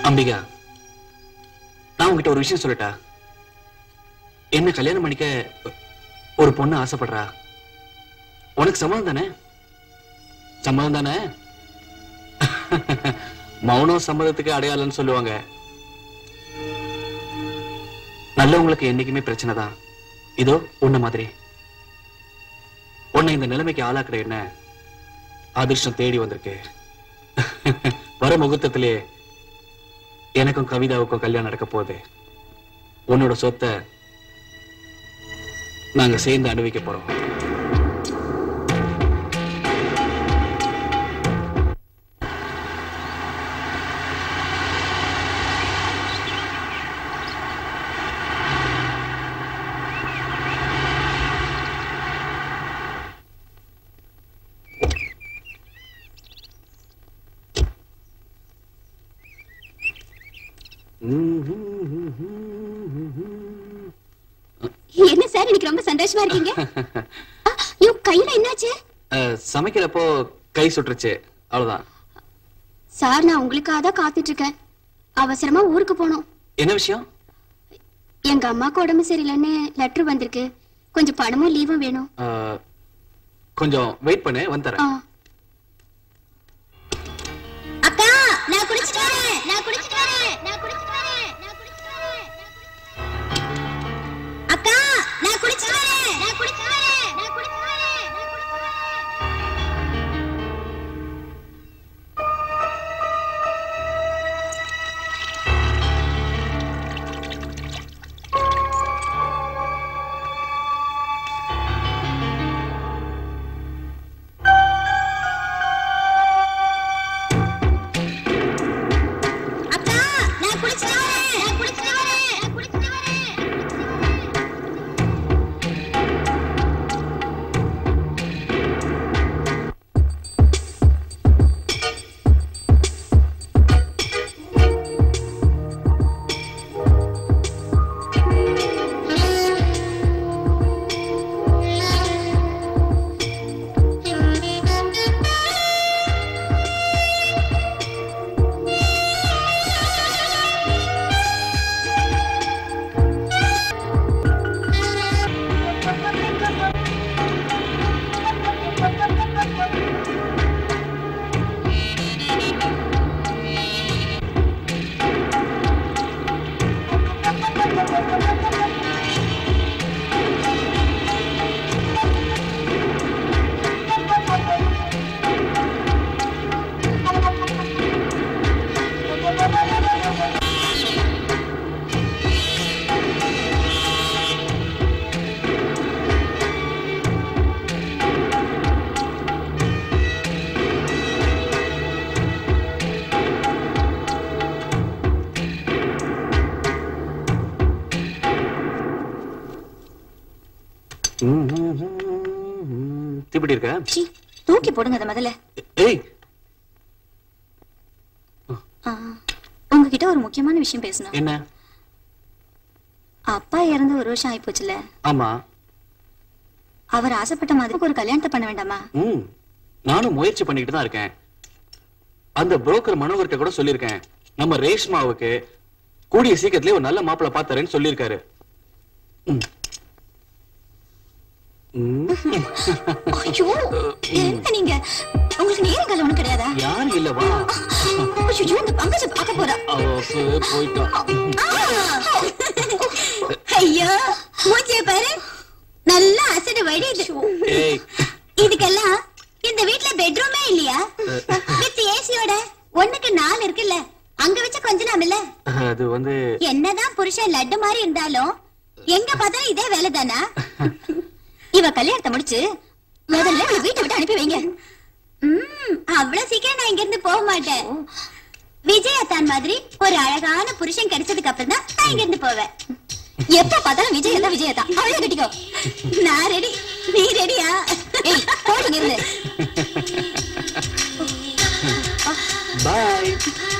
அம்பிகா நான் உங்ககிட்ட ஒரு விஷயம் சொல்லட்டா என்ன கல்யாணம் பண்ணிக்க ஒரு பொண்ணு ஆசைப்படுறா உனக்கு சம்மதம் தானே சம்மதம் தானே மௌனம் சம்மதத்துக்கு அடையாளம்னு சொல்லுவாங்க நல்லவங்களுக்கு என்னைக்குமே பிரச்சனை தான் இதோ உன்ன மாதிரி உன்னை இந்த நிலைமைக்கு ஆளாக்குற என்ன அதிர்ஷ்டம் தேடி வந்திருக்கு வர முகூர்த்தத்திலே எனக்கும் கவிதாவுக்கும் கல்யாணம் நடக்க போகுது உன்னோட சொத்தை நாங்க சேர்ந்து அனுபவிக்க போறோம் என்ன சார் இன்னைக்கு ரொம்ப சந்தோஷமா இருக்கீங்க ஆ, ஐயோ கையில என்னாச்சு அஹ், சமைக்கிறப்போ கை சுட்டுருச்சு அவ்வளவுதான் சார் நான் உங்களுக்காக தான் காத்துட்டு இருக்கேன் அவசரமா ஊருக்கு போகணும் என்ன விஷயம் எங்க அம்மாக்கு உடம்பு சரியில்லைன்னு லெட்டர் வந்திருக்கு கொஞ்சம் பணமும் லீவும் வேணும் அஹ், கொஞ்சம் வெயிட் பண்ணு வந்து ஆ. தரேன் அக்கா நான் குளிச்சிட்டு வரேன் நான் குளிச்சிட்டு வரேன் நான் குளிச்சிட்டு வரேன் நான் குளிச்சிட்டு வரேன் அக்கா நான் குளிச்சிட்டு வரேன் நான் குளிச்சிட்டு வரேன் நான் குளிச்சிட்டு வரேன் நான் குளிச்சிட்டு வரேன் அக்கா நான் குளிச்சிட்டு வரேன் நான் குளிச்சிட்டு வரேன் நான் குளிச்சிட்டு வரேன் தீப்பெட்டி இருக்க சீ, தூக்கி போடுங்க அதை முதல்ல ஏய் ஆ, உங்ககிட்ட ஒரு முக்கியமான விஷயம் பேசணும் என்ன அப்பா இறந்து ஒரு வருஷம் ஆயிப்போச்சுல ஆமா அவர் ஆசைப்பட்ட மாதிரி ஒரு கல்யாணத்தை பண்ண வேண்டாமா ம் நானும் முயற்சி பண்ணிக்கிட்டு தான் இருக்கேன் அந்த புரோக்கர் மனோகர்கிட்ட கூட சொல்லியிருக்கேன் நம்ம ரேஷ்மாவுக்கு கூடிய சீக்கிரத்திலே ஒரு நல்ல மாப்பிள்ளை பார்த்தாருன்னு சொல்லியிருக்காரு ம். ம். ஐயோ என்ன நீங்க உங்களுக்கு நேரம் காலம் ஒண்ணும் கிடையாதா யாரு இல்லவா ஐயோ இந்த பங்கஜ பார்க்க போறா அவ போ- போயிட்டா ஐயோ மூஞ்சிய பாரு நல்லா அசடு வடியுது ஏய் இதுக்கெல்லாம் இந்த வீட்ல பெட்ரூமே இல்லையா வித் ஏசியோட ஒண்ணுக்கு நாலு இருக்குல்ல அங்க வச்சு கொஞ்சலாம்ல அது வந்து என்னதான் புருஷன் லட்டு மாதிரி இருந்தாலும் எங்க பார்த்தாலும் இதே வேலை தானா இவ கல்யாணத்தை முடிச்சு முதல்ல இவளை வீட்டை விட்டு அனுப்பி வைங்க ம், அவ்வளவு சீக்கிரம் நான் இங்க இருந்து போக மாட்டேன் விஜயத்தான் மாதிரி ஒரு அழகான புருஷன் கிடைச்சதுக்கு அப்புறம் தான் நான் இங்க இருந்து போவேன் எப்ப பார்த்தாலும் விஜய் தான் விஜய் தான் அவளை கட்டிக்கோ நான் ரெடி நீ ரெடியா போடுங்க இருந்து பாய்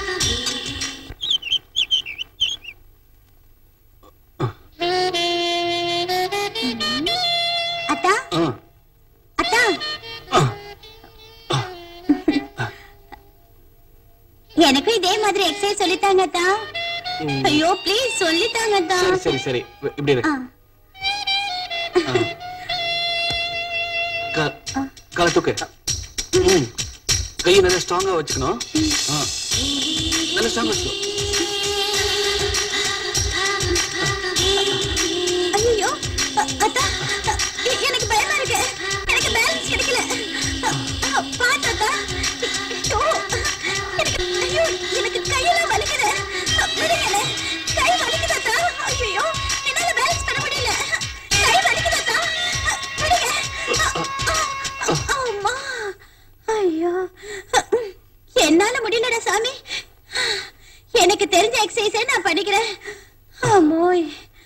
அத்தா அத்தா எனக்கும் இதே மாதிரி எக்ஸசைஸ் சொல்லித்தாங்க தான் ம், ஐயோ ப்ளீஸ் சொல்லித்தாங்க தான் சரி சரி சரி இ- இப்படி இரு ஆ, கா- காலை தூக்கு ம். கையை நல்லா ஸ்ட்ராங்கா வச்சுக்கணும் ஆ. நல்லா ஸ்ட்ராங்கா வச்சுக்கோ ஐயோ அ- அத்தா எ- எனக்கு பயமா இருக்கு எனக்கு பேலன்ஸ் கிடைக்கல அ- அ, பாத்து அத்தா ஐயோ எனக்கு ஐயோ எனக்கு கையெல்லாம் வலிக்குது அ, விடுங்களே கை வலிக்குது அத்தா ஐயோ என்னால பேலன்ஸ் பண்ண முடியல கை வலிக்குது அத்தா அ, விடுங்க அ, அ, அ, அம்மா ஐயோ அ, என்னால முடியலடா சாமி எனக்கு தெரிஞ்ச எக்ஸசைஸே நான் பண்ணிக்கிறேன் அம்மோய்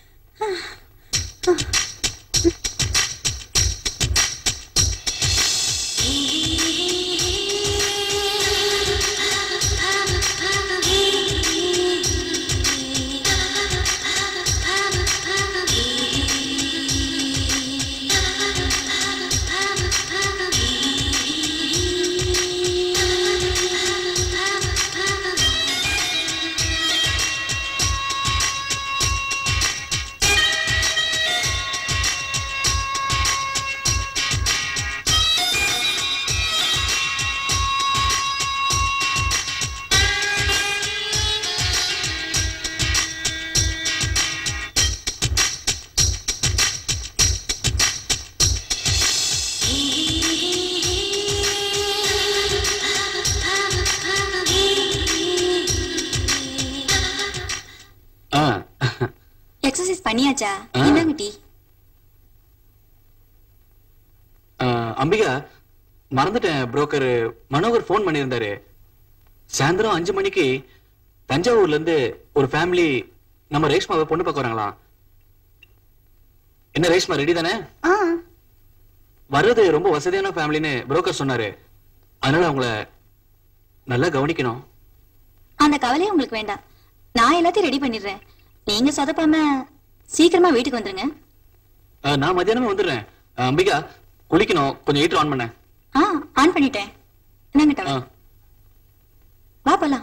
ஆ எக்ஸசைஸ் பண்ணியாச்சா ஆ. இந்தாங்க டீ ஆ, அம்பிகா மறந்துட்டேன் புரோக்கர் மனோகர் ஃபோன் பண்ணியிருந்தாரு சாயந்தரம் அஞ்சு மணிக்கு தஞ்சாவூர்ல இருந்து ஒரு ஃபேமிலி நம்ம ரேஷ்மாவை பொண்ணு பார்க்க வராங்களாம் என்ன ரேஷ்மா ரெடி தானே ஆ வர்றது ரொம்ப வசதியான ஃபேமிலின்னு புரோக்கர் சொன்னாரு அதனால அவங்கள நல்லா கவனிக்கணும் அந்த கவலையே உங்களுக்கு வேண்டாம் நான் எல்லாத்தையும் ரெடி பண்ணிடுறேன் நீங்க சொதப்பாம சீக்கிரமா வீட்டுக்கு வந்துருங்க ஆ, நான் மத்தியானமே வந்துடுறேன் ஆ, அம்பிகா குளிக்கணும் கொஞ்சம் ஹீட்டர் ஆன் பண்ணேன் ஆ ஆன் பண்ணிட்டேன் என்னங்க ஆ. டவல் வா போலாம்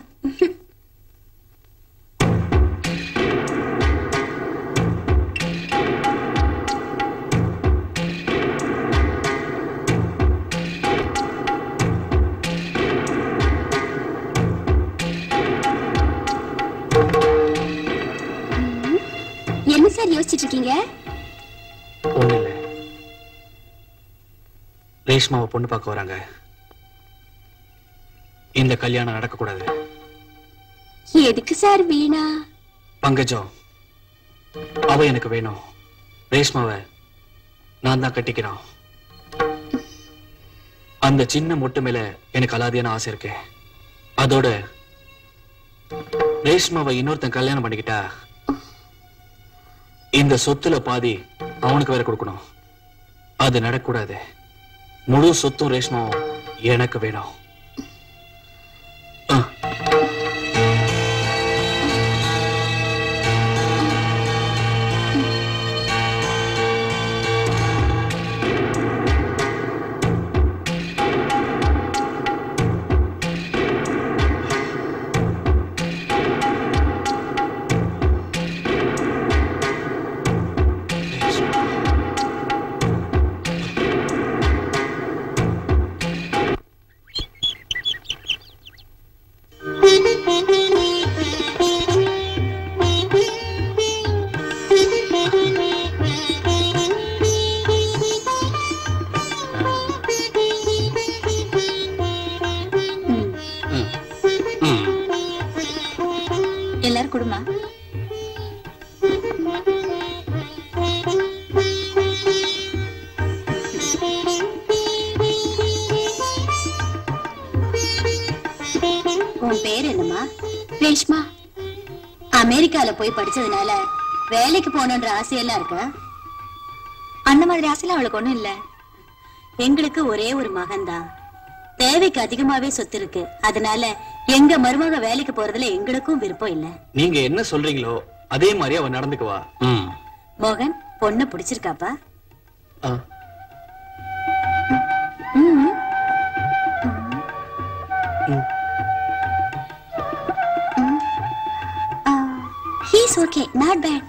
என்ன சார் யோசிச்சிட்டு இருக்கீங்க ஒண்ணு இல்ல ரேஷ்மாவை பொண்ணு பார்க்க வராங்க இந்த கல்யாணம் நடக்கக்கூடாது எதுக்கு சார் வீணா பங்கஜம் அவ எனக்கு வேணும் ரேஷ்மாவை நான் தான் கட்டிக்கிறோம் அந்த சின்ன மொட்டு மேல எனக்கு அலாதியான ஆசை இருக்கு அதோட ரேஷ்மாவை இன்னொருத்தன் கல்யாணம் பண்ணிக்கிட்டா இந்த சொத்துல பாதி அவனுக்கு வேற கொடுக்கணும் அது நடக்கக்கூடாது முழு சொத்தும் ரேஷ்மாவும் எனக்கு வேணும் ஆ ம். ம். எல்லாரும் குடுமா உன் பேர் என்னம்மா ரேஷ்மா அமெரிக்கால போய் படிச்சதுனால வேலைக்கு போகணுன்ற ஆசையெல்லாம் இருக்கா அந்த மாதிரி ஆசையெல்லாம் அவளுக்கு ஒண்ணும் இல்ல எங்களுக்கு ஒரே ஒரு மகன்தான் தேவைக்கு அதிகமாவே சொத்து இருக்கு அதனால எங்க மருமக வேலைக்கு போறதுல எங்களுக்கும் விருப்பம் இல்ல நீங்க என்ன சொல்றீங்களோ அதே மாதிரி அவன் நடந்துக்குவா ம் மோகன் பொண்ணு பிடிச்சிருக்காப்பா ஆ. ம் ம். இட்ஸ் ஓகே நாட் பேட்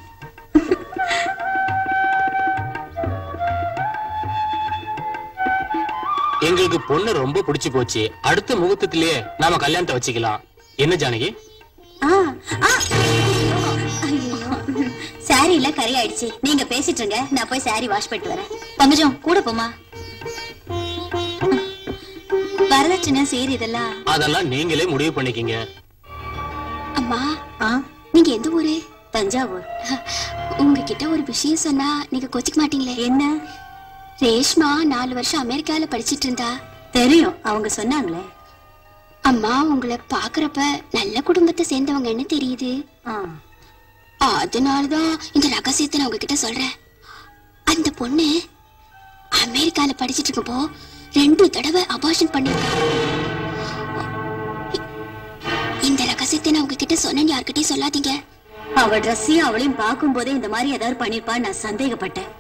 எங்களுக்கு பொண்ணு ரொம்ப பிடிச்சு போச்சு அடுத்த முகூர்த்தத்திலேயே நாம கல்யாணத்தை வச்சுக்கலாம் என்ன ஜானகி ஆ ஆ ஐயோ சாரில கரை ஆயிடுச்சு நீங்க பேசிட்டு இருங்க நான் போய் சாரி வாஷ் பண்ணிட்டு வரேன் பங்கஜம் கூட போமா வரதட்சணை சீர் இதெல்லாம் அதெல்லாம் நீங்களே முடிவு பண்ணிக்கிங்க அம்மா ஆ நீங்க எந்த ஊரு தஞ்சாவூர் உங்ககிட்ட ஒரு விஷயம் சொன்னா நீங்க கோச்சிக்க மாட்டீங்களே என்ன ரேஷ்மா நாலு வருஷம் அமெரிக்கால படிச்சிட்டு இருந்தா தெரியும் அவங்க சொன்னாங்களே அம்மா உங்களை பாக்குறப்ப நல்ல குடும்பத்தை சேர்ந்தவங்கன்னு தெரியுது ஆ அதனாலதான் இந்த ரகசியத்தை நான் உங்ககிட்ட சொல்றேன் அந்த பொண்ணு அமெரிக்கால படிச்சிட்டு இருக்கப்போ ரெண்டு தடவை அபார்ஷன் பண்ணிருக்கா இ- இந்த ரகசியத்தை நான் உங்ககிட்ட சொன்னேன்னு யார்கிட்டயும் சொல்லாதீங்க அவ ட்ரெஸ்ஸையும் அவளையும் பார்க்கும் போதே இந்த மாதிரி ஏதாவது பண்ணிருப்பா நான் சந்தேகப்பட்டேன்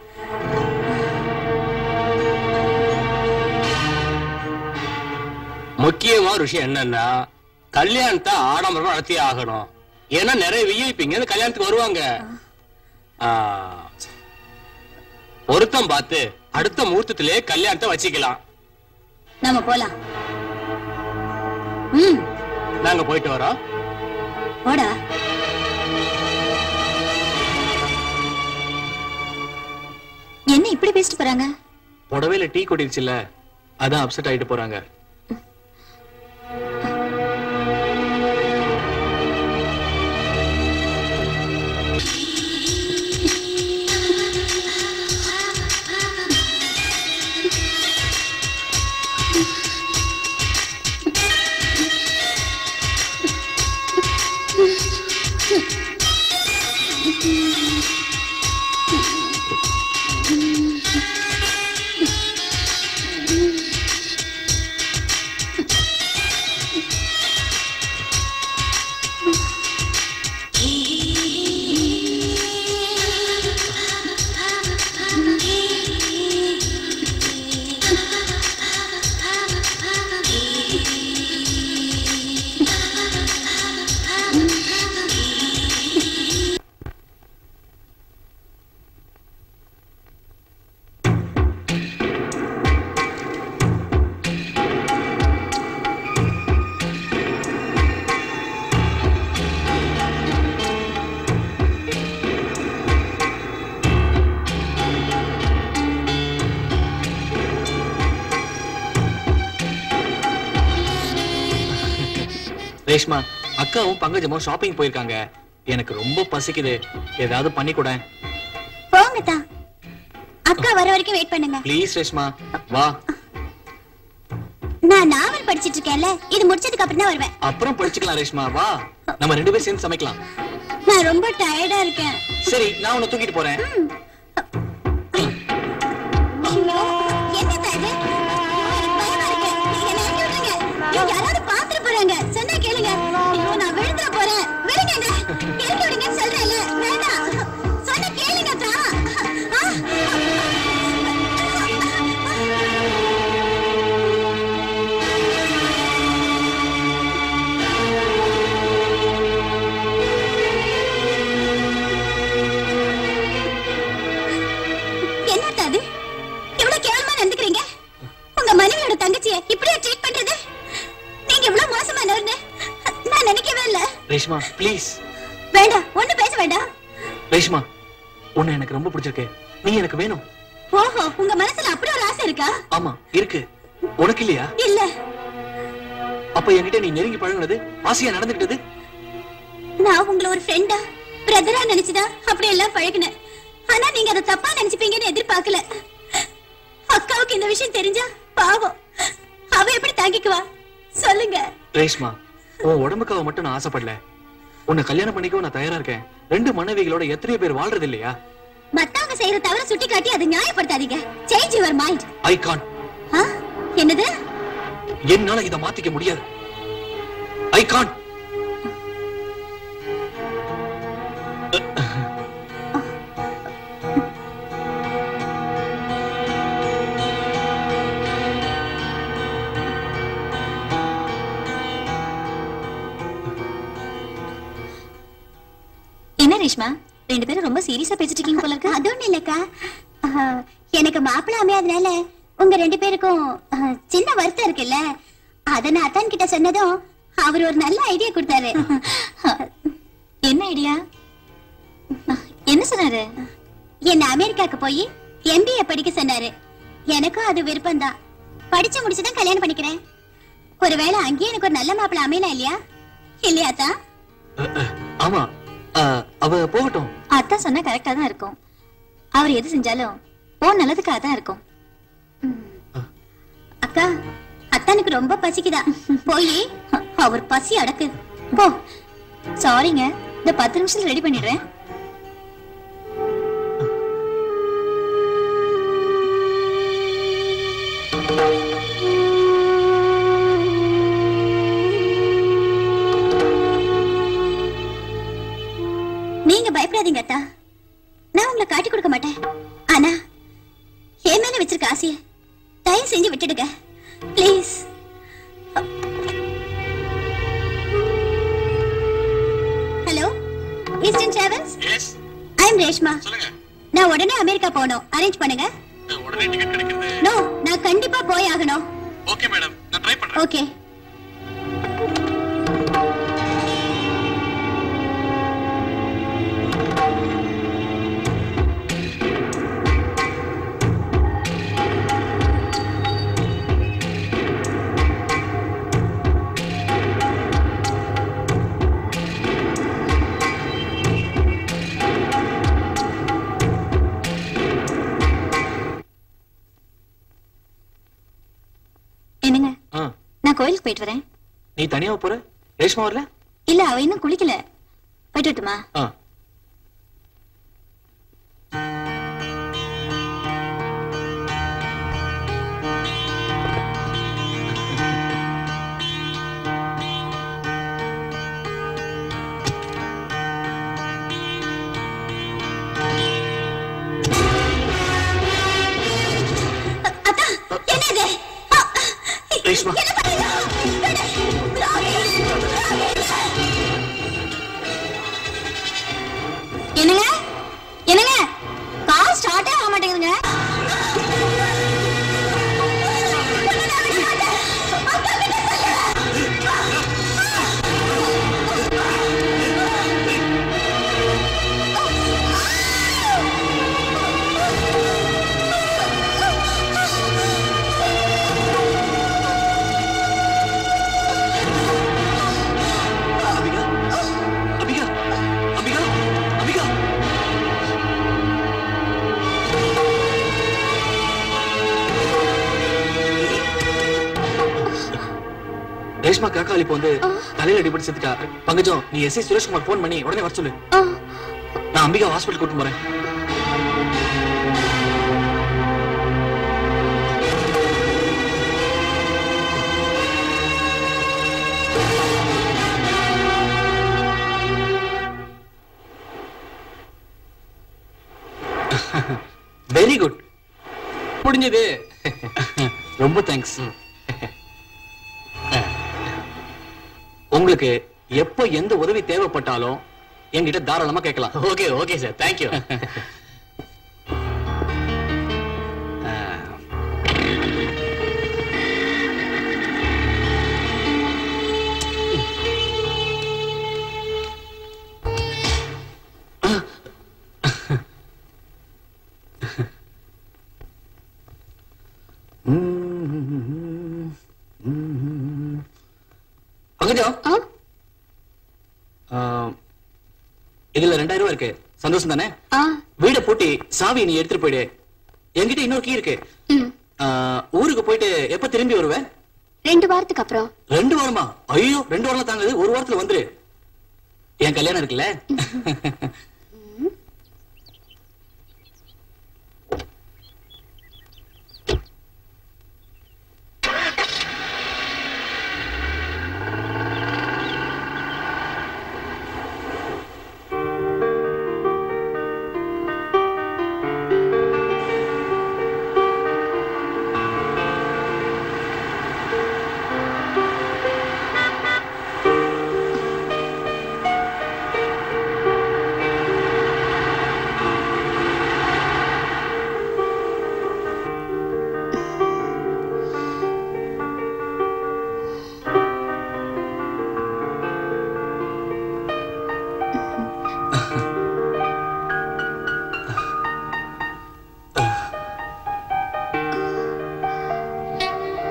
முக்கியமான ஒரு விஷயம் என்னன்னா கல்யாணத்தை ஆடம்பரமா நடத்தி ஆகணும் ஏன்னா நிறைய விஐபிங்க இந்த கல்யாணத்துக்கு வருவாங்க ஆ, பொருத்தம் பார்த்து அடுத்த முகூர்த்தத்திலே கல்யாணத்தை வச்சுக்கலாம் நாம போலாம் ம் நாங்க போயிட்டு வரோம் போடா என்ன இப்படி பேசிட்டு போறாங்க புடவையில டீ கொட்டிருச்சுல்ல அதான் அப்செட் ஆயிட்டு போறாங்க ரேஷ்மா அக்காவும் பங்கஜமும் ஷாப்பிங் போயிருக்காங்க எனக்கு ரொம்ப பசிக்குது ஏதாவது பண்ணி கூட போங்க தான் அக்கா வர வரைக்கும் வெயிட் பண்ணுங்க ப்ளீஸ் ரேஷ்மா வா நான் நாவல் படிச்சிட்டு இருக்கேன்ல இது முடிச்சதுக்கு அப்புறம் தான் வருவேன் அப்புறம் படிச்சுக்கலாம் ரேஷ்மா வா நம்ம ரெண்டு பேரும் சேர்ந்து சமைக்கலாம் நான் ரொம்ப டயர்டா இருக்கேன் சரி நான் உன்னை தூக்கிட்டு போறேன் என்னப்பா இது? எனக்கு பயமா இருக்கு. நீங்க என்னை இறக்கி விட்டுருங்க. ஐயோ, யாராவது பார்த்துட்டு போறாங்க. சொன்னா கேளுங்க. ஐயோ, நான் விழுந்துட போறேன். விடுங்க என்னை. இறக்கி விடுங்கன்னு சொல்றேன்ல. வேண்டாம். சொன்னா கேளுங்க அக்கா. ஆ. என்னத்தா அது இவ்வளவு கேவலமா நடந்துக்கிறீங்க உங்க மனைவியோட தங்கச்சிய இப்படியா ட்ரீட் பண்றது நீங்க இவ்வளவு மோசமானவர்னு நான் நினைக்கவே இல்ல ரேஷ்மா ப்ளீஸ் வேண்டாம் ஒண்ணு பேச வேண்டாம் ரேஷ்மா உன்னை எனக்கு ரொம்ப பிடிச்சிருக்கு நீ எனக்கு வேணும் ஓஹோ உங்க மனசுல அப்படி ஒரு ஆசை இருக்கா ஆமா இருக்கு உனக்கு இல்லையா இல்ல அப்ப என்கிட்ட நீ நெருங்கி பழகுனது ஆசையா நடந்துக்கிட்டது நான் உங்களை ஒரு ஃப்ரெண்டா பிரதரா நினைச்சுதான் அப்படி எல்லாம் பழகினேன் ஆனா நீங்க அதை தப்பா நினைச்சுப்பீங்கன்னு எதிர்பார்க்கல அக்காவுக்கு இந்த விஷயம் தெரிஞ்சா பாவம் அவ எப்படி தாங்கிக்குவா சொல்லுங்க ரேஷ்மா உன் உடம்புக்காக மட்டும் நான் ஆசைப்படல உன்னை கல்யாணம் பண்ணிக்கவும் நான் தயாரா இருக்கேன் ரெண்டு மனைவிகளோட எத்தனையோ பேர் வாழ்றது இல்லையா மத்தவங்க செய்யற தவிர சுட்டி காட்டி அதை நியாயப்படுத்தாதீங்க change your mind I can என்னது என்னால இதை மாத்திக்க முடியாது ஐ கான் என்ன ரேஷ்மா ரெண்டு பேரும் ரொம்ப சீரியஸா பேசிட்டு இருக்கீங்க போல இருக்கு அது ஒண்ணும் இல்லக்கா ஆஹ், எனக்கு மாப்பிள்ளை அமையாதனால உங்க ரெண்டு பேருக்கும் ஆஹ், சின்ன வருத்தம் இருக்குல்ல அத நான் அத்தான் கிட்ட சொன்னதும் அவர் ஒரு நல்ல ஐடியா கொடுத்தாரு என்ன ஐடியா என்ன சொன்னாரு என்ன அமெரிக்காக்கு போய் எம்பிஏ படிக்க சொன்னாரு எனக்கும் அது விருப்பம்தான் படிச்சு முடிச்சுதான் கல்யாணம் பண்ணிக்கிறேன் ஒருவேளை அங்கேயே எனக்கு ஒரு நல்ல மாப்பிள்ளை அமையலாம் இல்லையா இல்லையா தான் அஹ், அஹ், ஆமா அஹ், அவ போகட்டும் அத்தான் சொன்னா கரெக்டா தான் இருக்கும் அவர் எது செஞ்சாலும் ஓ நல்லதுக்காக தான் இருக்கும் அக்கா அத்தானுக்கு ரொம்ப பசிக்குதா போய் அவர் பசி அடக்கு போ சாரிங்க இந்த பத்து நிமிஷத்துல ரெடி பண்ணிடுறேன் நீங்க பயப்படாதீங்க அத்தா நான் உங்களை காட்டி கொடுக்க மாட்டேன் ஆனா என் மேல வச்சிருக்க ஆசைய தயவு செஞ்சு விட்டுடுங்க please hello Eastern Travels yes I am Reshma சொல்லுங்க நான் உடனே அமெரிக்கா போகணும் அரேஞ்ச் பண்ணுங்க உடனே டிக்கெட் கிடைக்கிறது நோ நான் கண்டிப்பா போய் ஆகணும் ஓகே மேடம் நான் ட்ரை பண்றேன் ஓகே என்னங்க ஆ, நான் கோயிலுக்கு போயிட்டு வரேன் நீ தனியா போற ரேஷ்மா வரல இல்ல அவ இன்னும் குளிக்கல போயிட்டு வரட்டுமா ஆ அத்தா என்ன இது அ, ரேஷ்மா என்னங்க என்னங்க கார் ஸ்டார்ட்டே ஆக மாட்டேங்குதுங்க அம்பிகா அம்பிகா அம்பிகா அம்பிகா ரேஷ்மா காக்காளி இப்போ வந்து தலையில அடிபட்டு செத்துட்டா பங்கஜம் நீ எஸ்ஐ சுரேஷ்குமார் ஃபோன் பண்ணி உடனே வர சொல்லு ஆ, நான் அம்பிகா ஹாஸ்பிட்டல் கூட்டு போறேன் வெரி குட் முடிஞ்சது ரொம்ப தேங்க்ஸ் உங்களுக்கு எப்ப எந்த உதவி தேவைப்பட்டாலும் என்கிட்ட தாராளமா கேட்கலாம் okay okay sir thank you Pankajam ஆ, ஆ, இதுல ரெண்டாயிரம் ரூபாய் இருக்கு சந்தோஷம் தானே ஆ, வீட பூட்டி சாவி நீ எடுத்துட்டு போயிடு என்கிட்ட இன்னொரு கீ இருக்கு ம். ஆ, ஊருக்கு போயிட்டு எப்ப திரும்பி வருவேன் ரெண்டு வாரத்துக்கு அப்புறம் ரெண்டு வாரமா ஐயோ ரெண்டு வாரம் தாங்குது ஒரு வாரத்துல வந்துரு என் கல்யாணம் இருக்குல்ல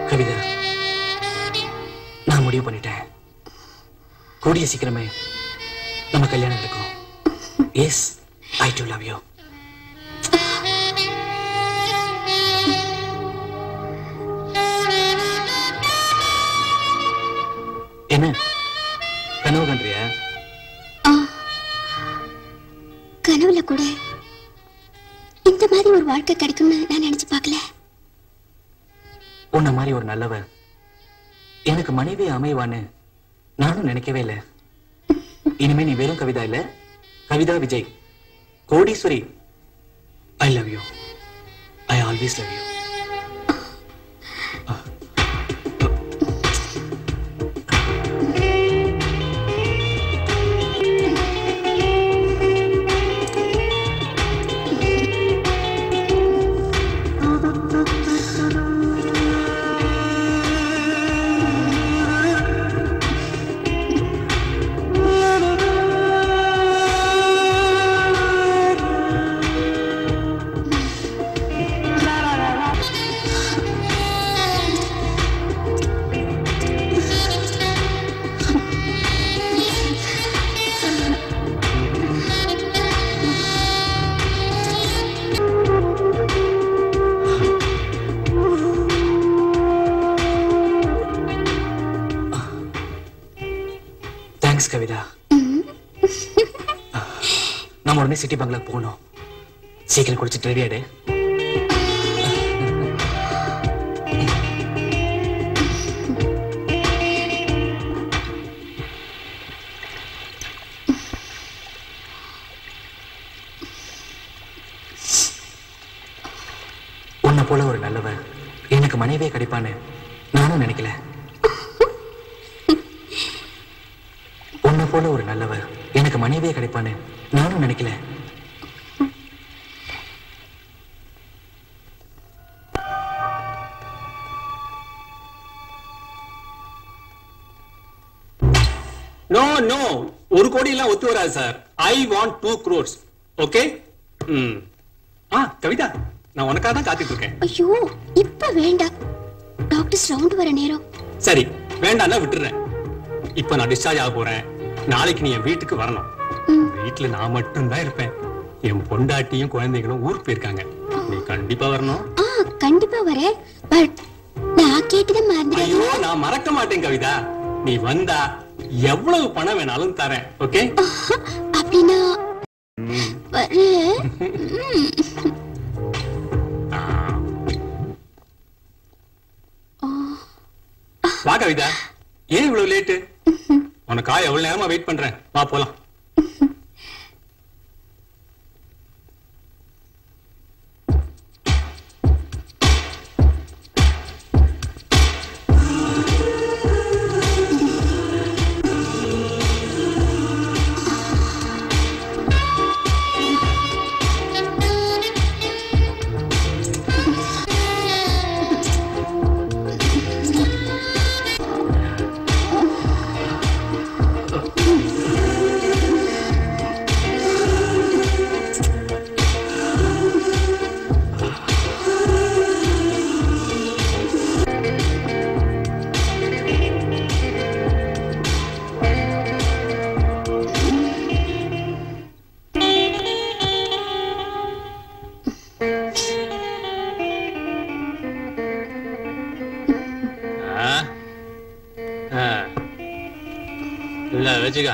கவிதா நான் முடிவு பண்ணிட்டேன் கூடிய சீக்கிரமே நம்ம கல்யாணம் நடக்கும் yes I do love you என்ன கனவு கண்றியா ஆ கனவுல கூட இந்த மாதிரி ஒரு வாழ்க்கை கிடைக்கும்னு நான் நினைச்சு பார்க்கல உன்ன மாதிரி ஒரு நல்லவ எனக்கு மனைவி அமைவான்னு நானும் நினைக்கவே இல்லை இனிமே நீ வெறும் கவிதா இல்ல கவிதா விஜய் கோடீஸ்வரி I love you I always love you thanks Kavitha நம்ம உடனே சிட்டி பங்களாக்கு போகணும் சீக்கிரம் குடிச்சிட்டு ரெடி ஆயிடு உன்னை போல ஒரு நல்லவ எனக்கு மனைவியே கிடைப்பான்னு நானும் நினைக்கல உன்னை போல ஒரு நல்லவ எனக்கு மனைவியே கிடைப்பான்னு நானும் நினைக்கல நோ நோ ஒரு கோடி எல்லாம் ஒத்து வராது sir I want to crores okay ம் ஆ கவிதா நான் உனக்காக தான் காத்துட்டு இருக்கேன் ஐயோ இப்ப வேண்டாம் டாக்டர்ஸ் ரவுண்ட் வர நேரம் சரி வேண்டாம்னா விட்டுறேன் இப்ப நான் டிஸ்சார்ஜ் ஆக போறேன் நாளைக்கு நீ என் வீட்டுக்கு வரணும் ம். வீட்டுல நான் மட்டும் தான் இருப்பேன் என் பொண்டாட்டியும் குழந்தைகளும் ஊருக்கு போயிருக்காங்க நீ கண்டிப்பா வரணும் ஆ கண்டிப்பா வரேன் பட் நான் கேட்டதை மறந்துடாதீங்க ஐயோ நான் மறக்க மாட்டேன் கவிதா நீ வந்தா எவ்வளவு பணம் வேணாலும் தரேன் ஓகே அப்படின்னா வரேன் வா கவிதா ஏன் இவ்வளவு லேட்டு உனக்கா எவ்வளவு நேரமா வெயிட் பண்றேன் வா போலாம் இல்ல வச்சுக்க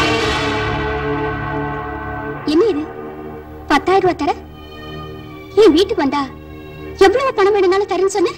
என்ன இது பத்தாயிரம் ரூபாய் தர என் வீட்டுக்கு வந்தா எவ்வளவு பணம் வேணும்னாலும் தரேன்னு சொன்ன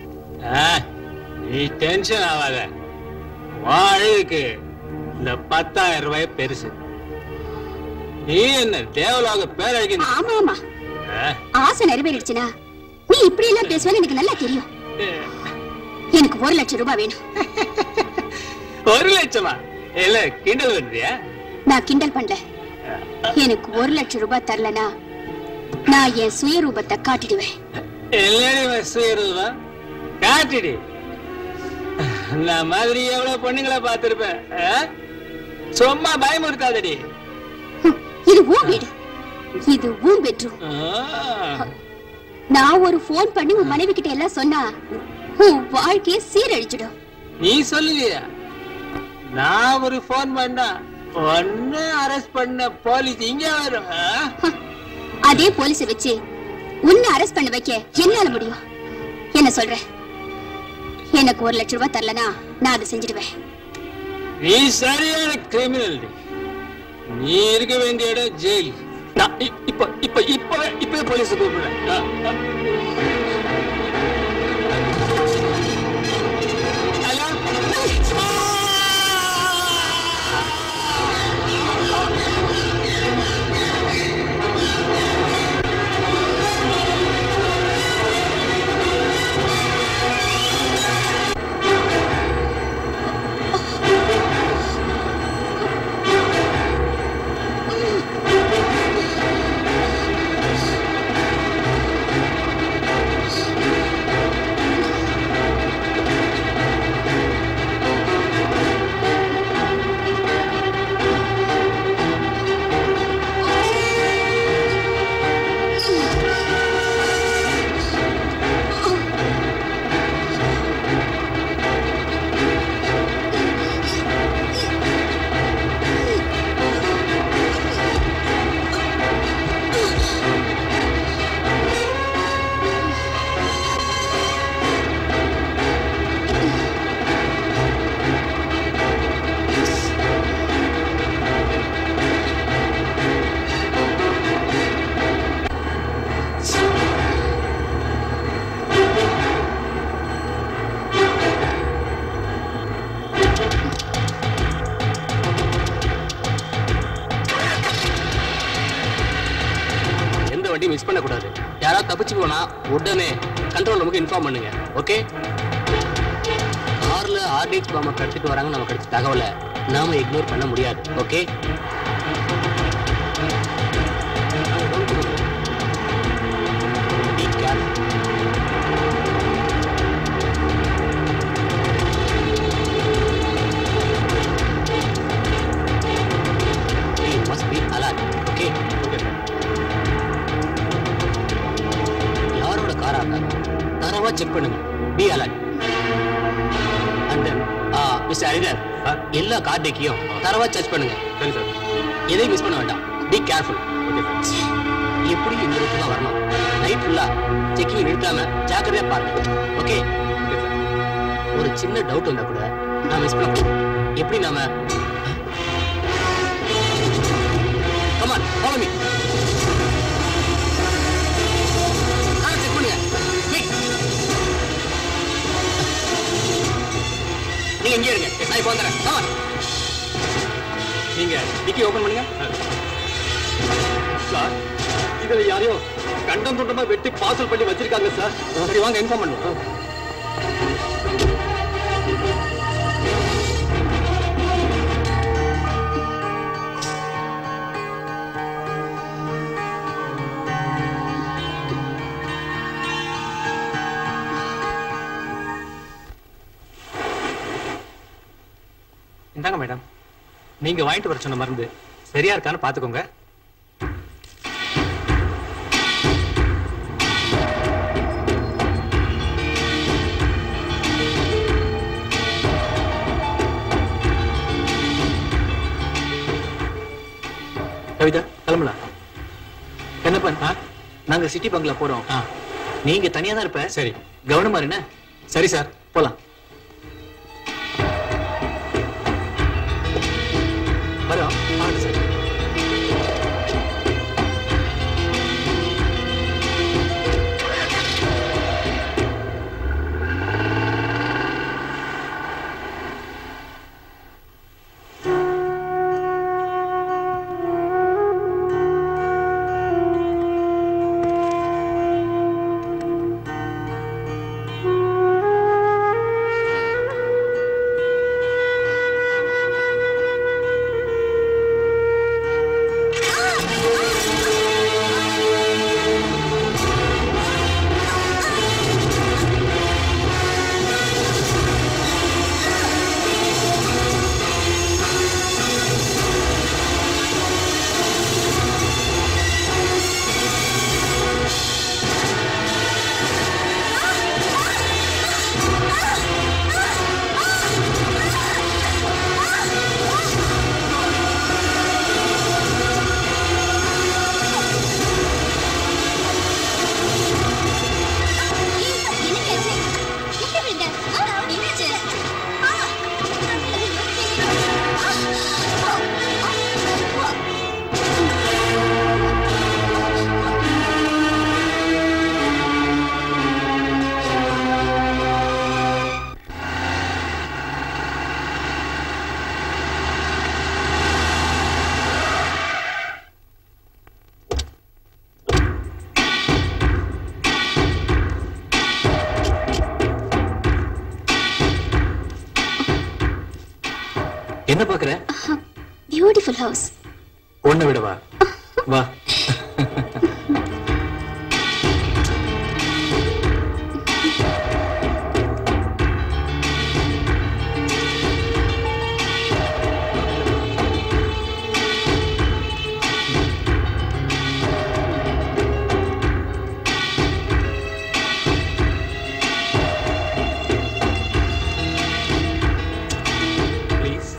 நீ டென்ஷன் ஆகாத வாழ்க்கு இந்த பத்தாயிரம் ரூபாய் பெருசு நீ என்ன தேவலாக பேரழகி ஆமா ஆமா ஆசை நிறைவேறிடுச்சுனா நீ இப்படி எல்லாம் பேசுவேன்னு எனக்கு நல்லா தெரியும் எனக்கு ஒரு லட்சம் ரூபாய் வேணும் ஒரு லட்சமா இல்ல கிண்டல் வருதியா நான் கிண்டல் பண்ணல எனக்கு ஒரு லட்சம் ரூபாய் தரலனா நான் என் சுயரூபத்தை காட்டிடுவேன் இல்லடி சுயருவா காட்டுடி நான் மாதிரி எவ்வளவு பொண்ணுங்களை பார்த்திருப்பேன் ஆ? சும்மா பயமுறுத்தாதடி ஹம், இது உன் வீடு இது உன் பெட்ரூம் ஆ. நான் ஒரு ஃபோன் பண்ணி உன் மனைவி கிட்ட எல்லாம் சொன்னா உன் வாழ்க்கையை சீரழிச்சிடும் நீ சொல்லுவியா நான் ஒரு போன் பண்ணா ஒன்னு அரெஸ்ட் பண்ண போலீஸ் இங்க வரும் ஆ? அதே போலீஸ வச்சு உன்னை அரெஸ்ட் பண்ண வைக்க என்னால முடியும் என்ன சொல்ற எனக்கு ஒரு லட்சம் ரூபாய் தரலனா நான் அதை செஞ்சிடுவேன் நீ சரியான கிரிமினல் நீ இருக்க வேண்டிய இடம் ஜெயில் நான் இ- இப்ப இப்ப இப்ப இப்ப போலீஸ் கூப்பிடுறேன் ஆ, ஆ. ஹலோ எந்த வண்டியும் மிஸ் பண்ண கூடாது யாராவது தப்பிச்சு போனா உடனே கண்ட்ரோல் நமக்கு இன்ஃபார்ம் பண்ணுங்க ஓகே கார்ல ஆர்டிஎக்ஸ் பாம்பை கடத்திட்டு வராங்க நமக்கு கிடைச்ச தகவலை நாம இக்னோர் பண்ண முடியாது okay Be careful. You must be alert. Okay? யாரோட காரா இருந்தாலும் தரவா செக் பண்ணுங்க be alert and then mister Haridhar எல்லா கார் டேக்கையும் தரவா சர்ச் பண்ணுங்க சரி சார் எதையும் மிஸ் பண்ண வேண்டாம் பி கேர்ஃபுல் ஓகே சார் எப்படி இந்த ரூட்ல தான் வரணும் நைட் ஃபுல்லா செக்கிங் நிறுத்தாம ஜாக்கிரதையா பாருங்க ஓகே ஓகே சார் ஒரு சின்ன டவுட் வந்தா கூட நான் மிஸ் பண்ண போறோம் எப்படி நாம கமான் ஃபாலோ மீ செக் பண்ணுங்க Quick. நீங்க இங்கே இருங்க நான் இப்போ வந்துடுறேன் கமான் நீங்க டிக்கி ஓபன் பண்ணுங்க சார் இதுல யாரையோ கண்டம் துண்டமா வெட்டி பார்சல் பண்ணி வச்சிருக்காங்க சார் சரி வாங்க இன்ஃபார்ம் பண்ணுவோம் இந்தாங்க மேடம் நீங்க வாங்கிட்டு வர சொன்ன மருந்து சரியா இருக்கான்னு பாத்துக்கோங்க கவிதா கிளம்பலாம் என்னப்பன் நாங்க சிட்டி பங்களா போறோம் ஆ நீங்க தனியா தான் இருப்ப சரி கவனமா இருண்ணே சரி சார் போலாம் வரோம் ஆகட்டும் சார் என்ன பாக்குற பியூட்டிஃபுல் ஹவுஸ் ஒண்ணு விடவா வா ப்ளீஸ்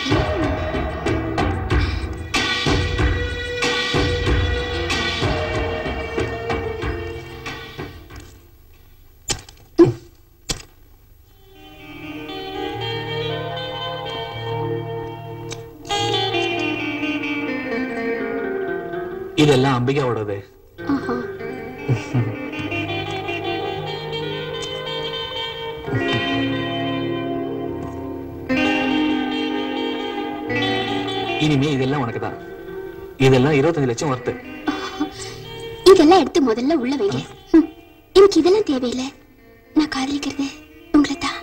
இதெல்லாம் அம்பிகாவோடது ஆஹா இனிமே இதெல்லாம் உனக்கு தான் இதெல்லாம் இருபத்தஞ்சு லட்சம் ஒர்த்து இதெல்லாம் எடுத்து முதல்ல உள்ள வைங்க ம், எனக்கு இதெல்லாம் தேவையில்லை நான் காதலிக்கிறது உங்களை தான்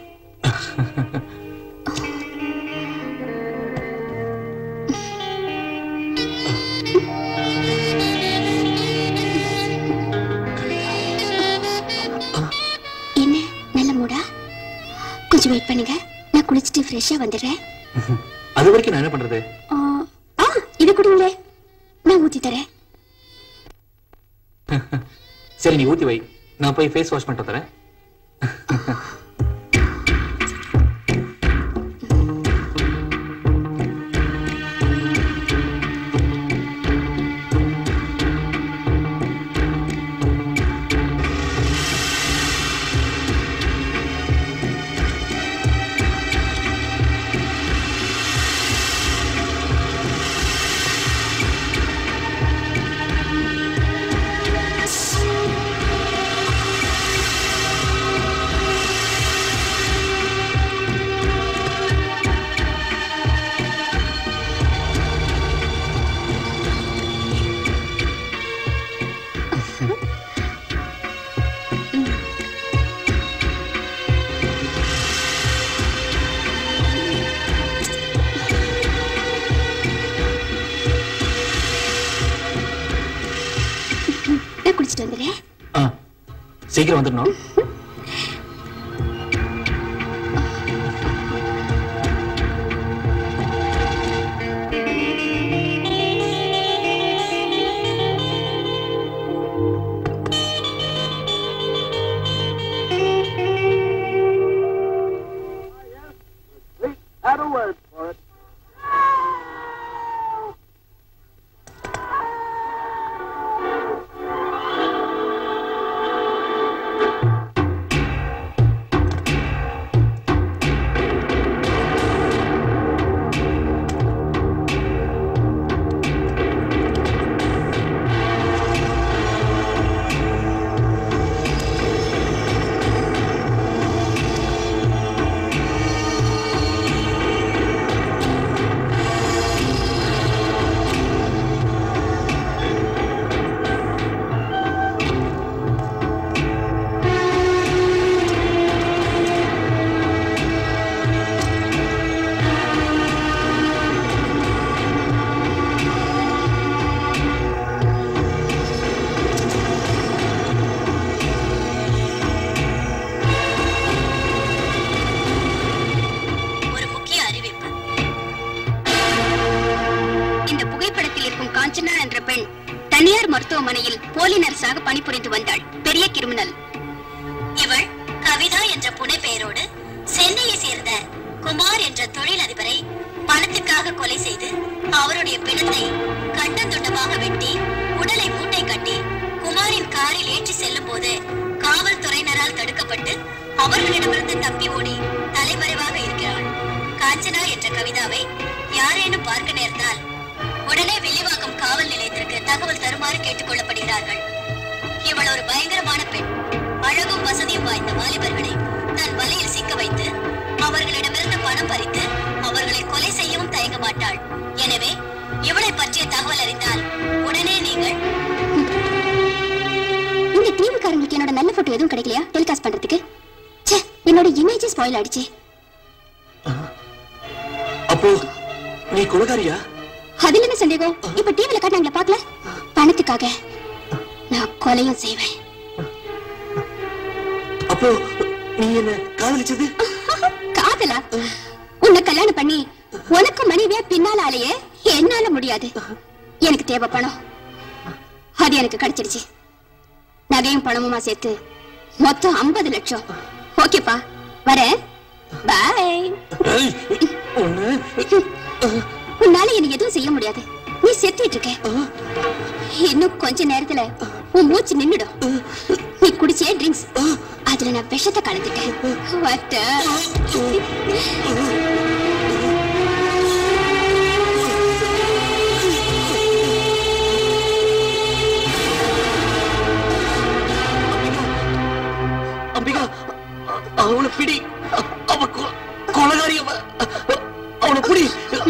என்ன நல்ல மூடா கொஞ்சம் வெயிட் பண்ணுங்க நான் குளிச்சுட்டு ஃப்ரெஷ்ஷா வந்துடுறேன் அது வரைக்கும் நான் என்ன பண்றது ஆ, ஆ இது கொடுங்களே நான் ஊத்தி தரேன் சரி நீ ஊத்தி வை நான் போய் ஃபேஸ் வாஷ் பண்ணிட்டு தரேன் நான் குளிச்சுட்டு வந்துடுறேன் ஆ சீக்கிரம் வந்துடணும் Had a word for it. ஒரு முக்கிய அறிவிப்பு இந்த புகைப்படத்தில் இருக்கும் காஞ்சனா என்ற பெண் தனியார் மருத்துவமனையில் போலி நர்ஸாக பணிபுரிந்து வந்தாள் பெரிய கிரிமினல் இவள் கவிதா என்ற புனை பெயரோடு சென்னையை சேர்ந்த குமார் என்ற தொழிலதிபரை பணத்துக்காக கொலை செய்து அவருடைய பிணத்தை கண்டந்துண்டமாக வெட்டி உடலை மூட்டை கட்டி குமாரின் காரில் ஏற்றி செல்லும் போது காவல்துறையினரால் தடுக்கப்பட்டு அவர்களிடமிருந்து தப்பி ஓடி தலைமறைவாக இருக்கிறாள் காஞ்சனா என்ற கவிதாவை யாரேனும் பார்க்க நேர்ந்தால் உடனே வில்லிவாக்கம் காவல் நிலையத்திற்கு தகவல் தருமாறு கேட்டுக் கொள்ளப்படுகிறார்கள் இவள் ஒரு பயங்கரமான பெண் அழகும் வசதியும் வாய்ந்த வாலிபர்களை தன் வலையில் சிக்க வைத்து அவர்களிடமிருந்து பணம் பறித்து அவர்களை கொலை செய்யவும் தயங்க மாட்டாள் எனவே இவளை பற்றிய தகவல் அறிந்தால் உடனே நீங்கள் இந்த தீவுக்காரங்களுக்கு என்னோட நல்ல போட்டோ எதுவும் கிடைக்கலையா டெலிகாஸ்ட் பண்றதுக்கு ச்சே என்னோட இமேஜ் ஸ்பாயில் ஆயிடுச்சு அப்போ நீ கொலகாரியா அதுல என்ன சந்தேகம் இப்ப டிவில காட்டினாங்களே பாக்கல பணத்துக்காக நான் கொலையும் செய்வேன் அப்போ நீ என்ன காதலிச்சது காதலா உன்னை கல்யாணம் பண்ணி உனக்கு மனைவியா பின்னால அலையே என்னால முடியாது எனக்கு தேவை பணம் அது எனக்கு கிடைச்சிடுச்சு நகையும் பணமுமா சேர்த்து மொத்தம் ஐம்பது லட்சம் ஓகேப்பா வரேன் பாய் ஏய், ஒண்ணு உன்னால எனக்கு எதுவும் செய்ய முடியாது நீ செத்துட்டு இருக்க இன்னும் கொஞ்ச நேரத்துல உன் மூச்சு நின்னுடும் நீ குடிச்சே ட்ரிங்க்ஸ் அதுல நான் விஷத்தை கலந்துட்டேன் வட்ட அம்பிகா அ- அவளை பிடி அ- அவ கொ- கொலகாரி அவ அவனை பிடி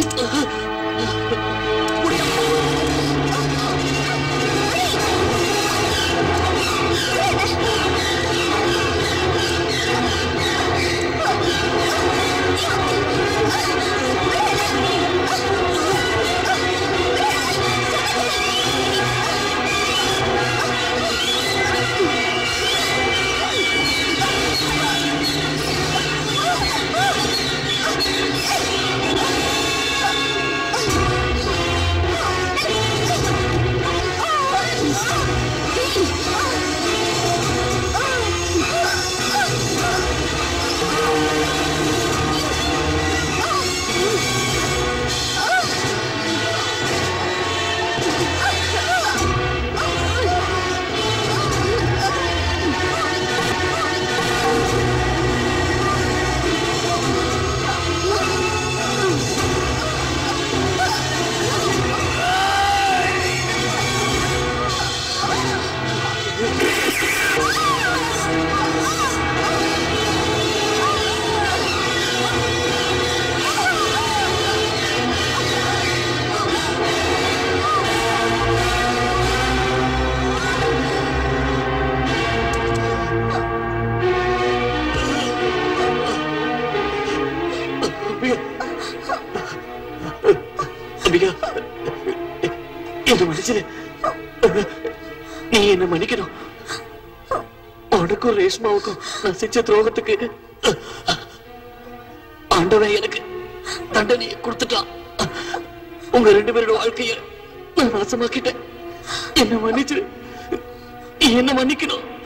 அம்பிகா என்ன மன்னிச்சிரு நீ என்ன மன்னிக்கணும் உனக்கும் ரேஷ்மாவுக்கும் நான் செஞ்ச துரோகத்துக்கு ஆண்டவன் எனக்கு தண்டனையை கொடுத்துட்டான் உங்க ரெண்டு பேரோட வாழ்க்கைய நான் நாசமாக்கிட்டேன் என்ன மன்னிச்சிரு நீ என்ன மன்னிக்கணும்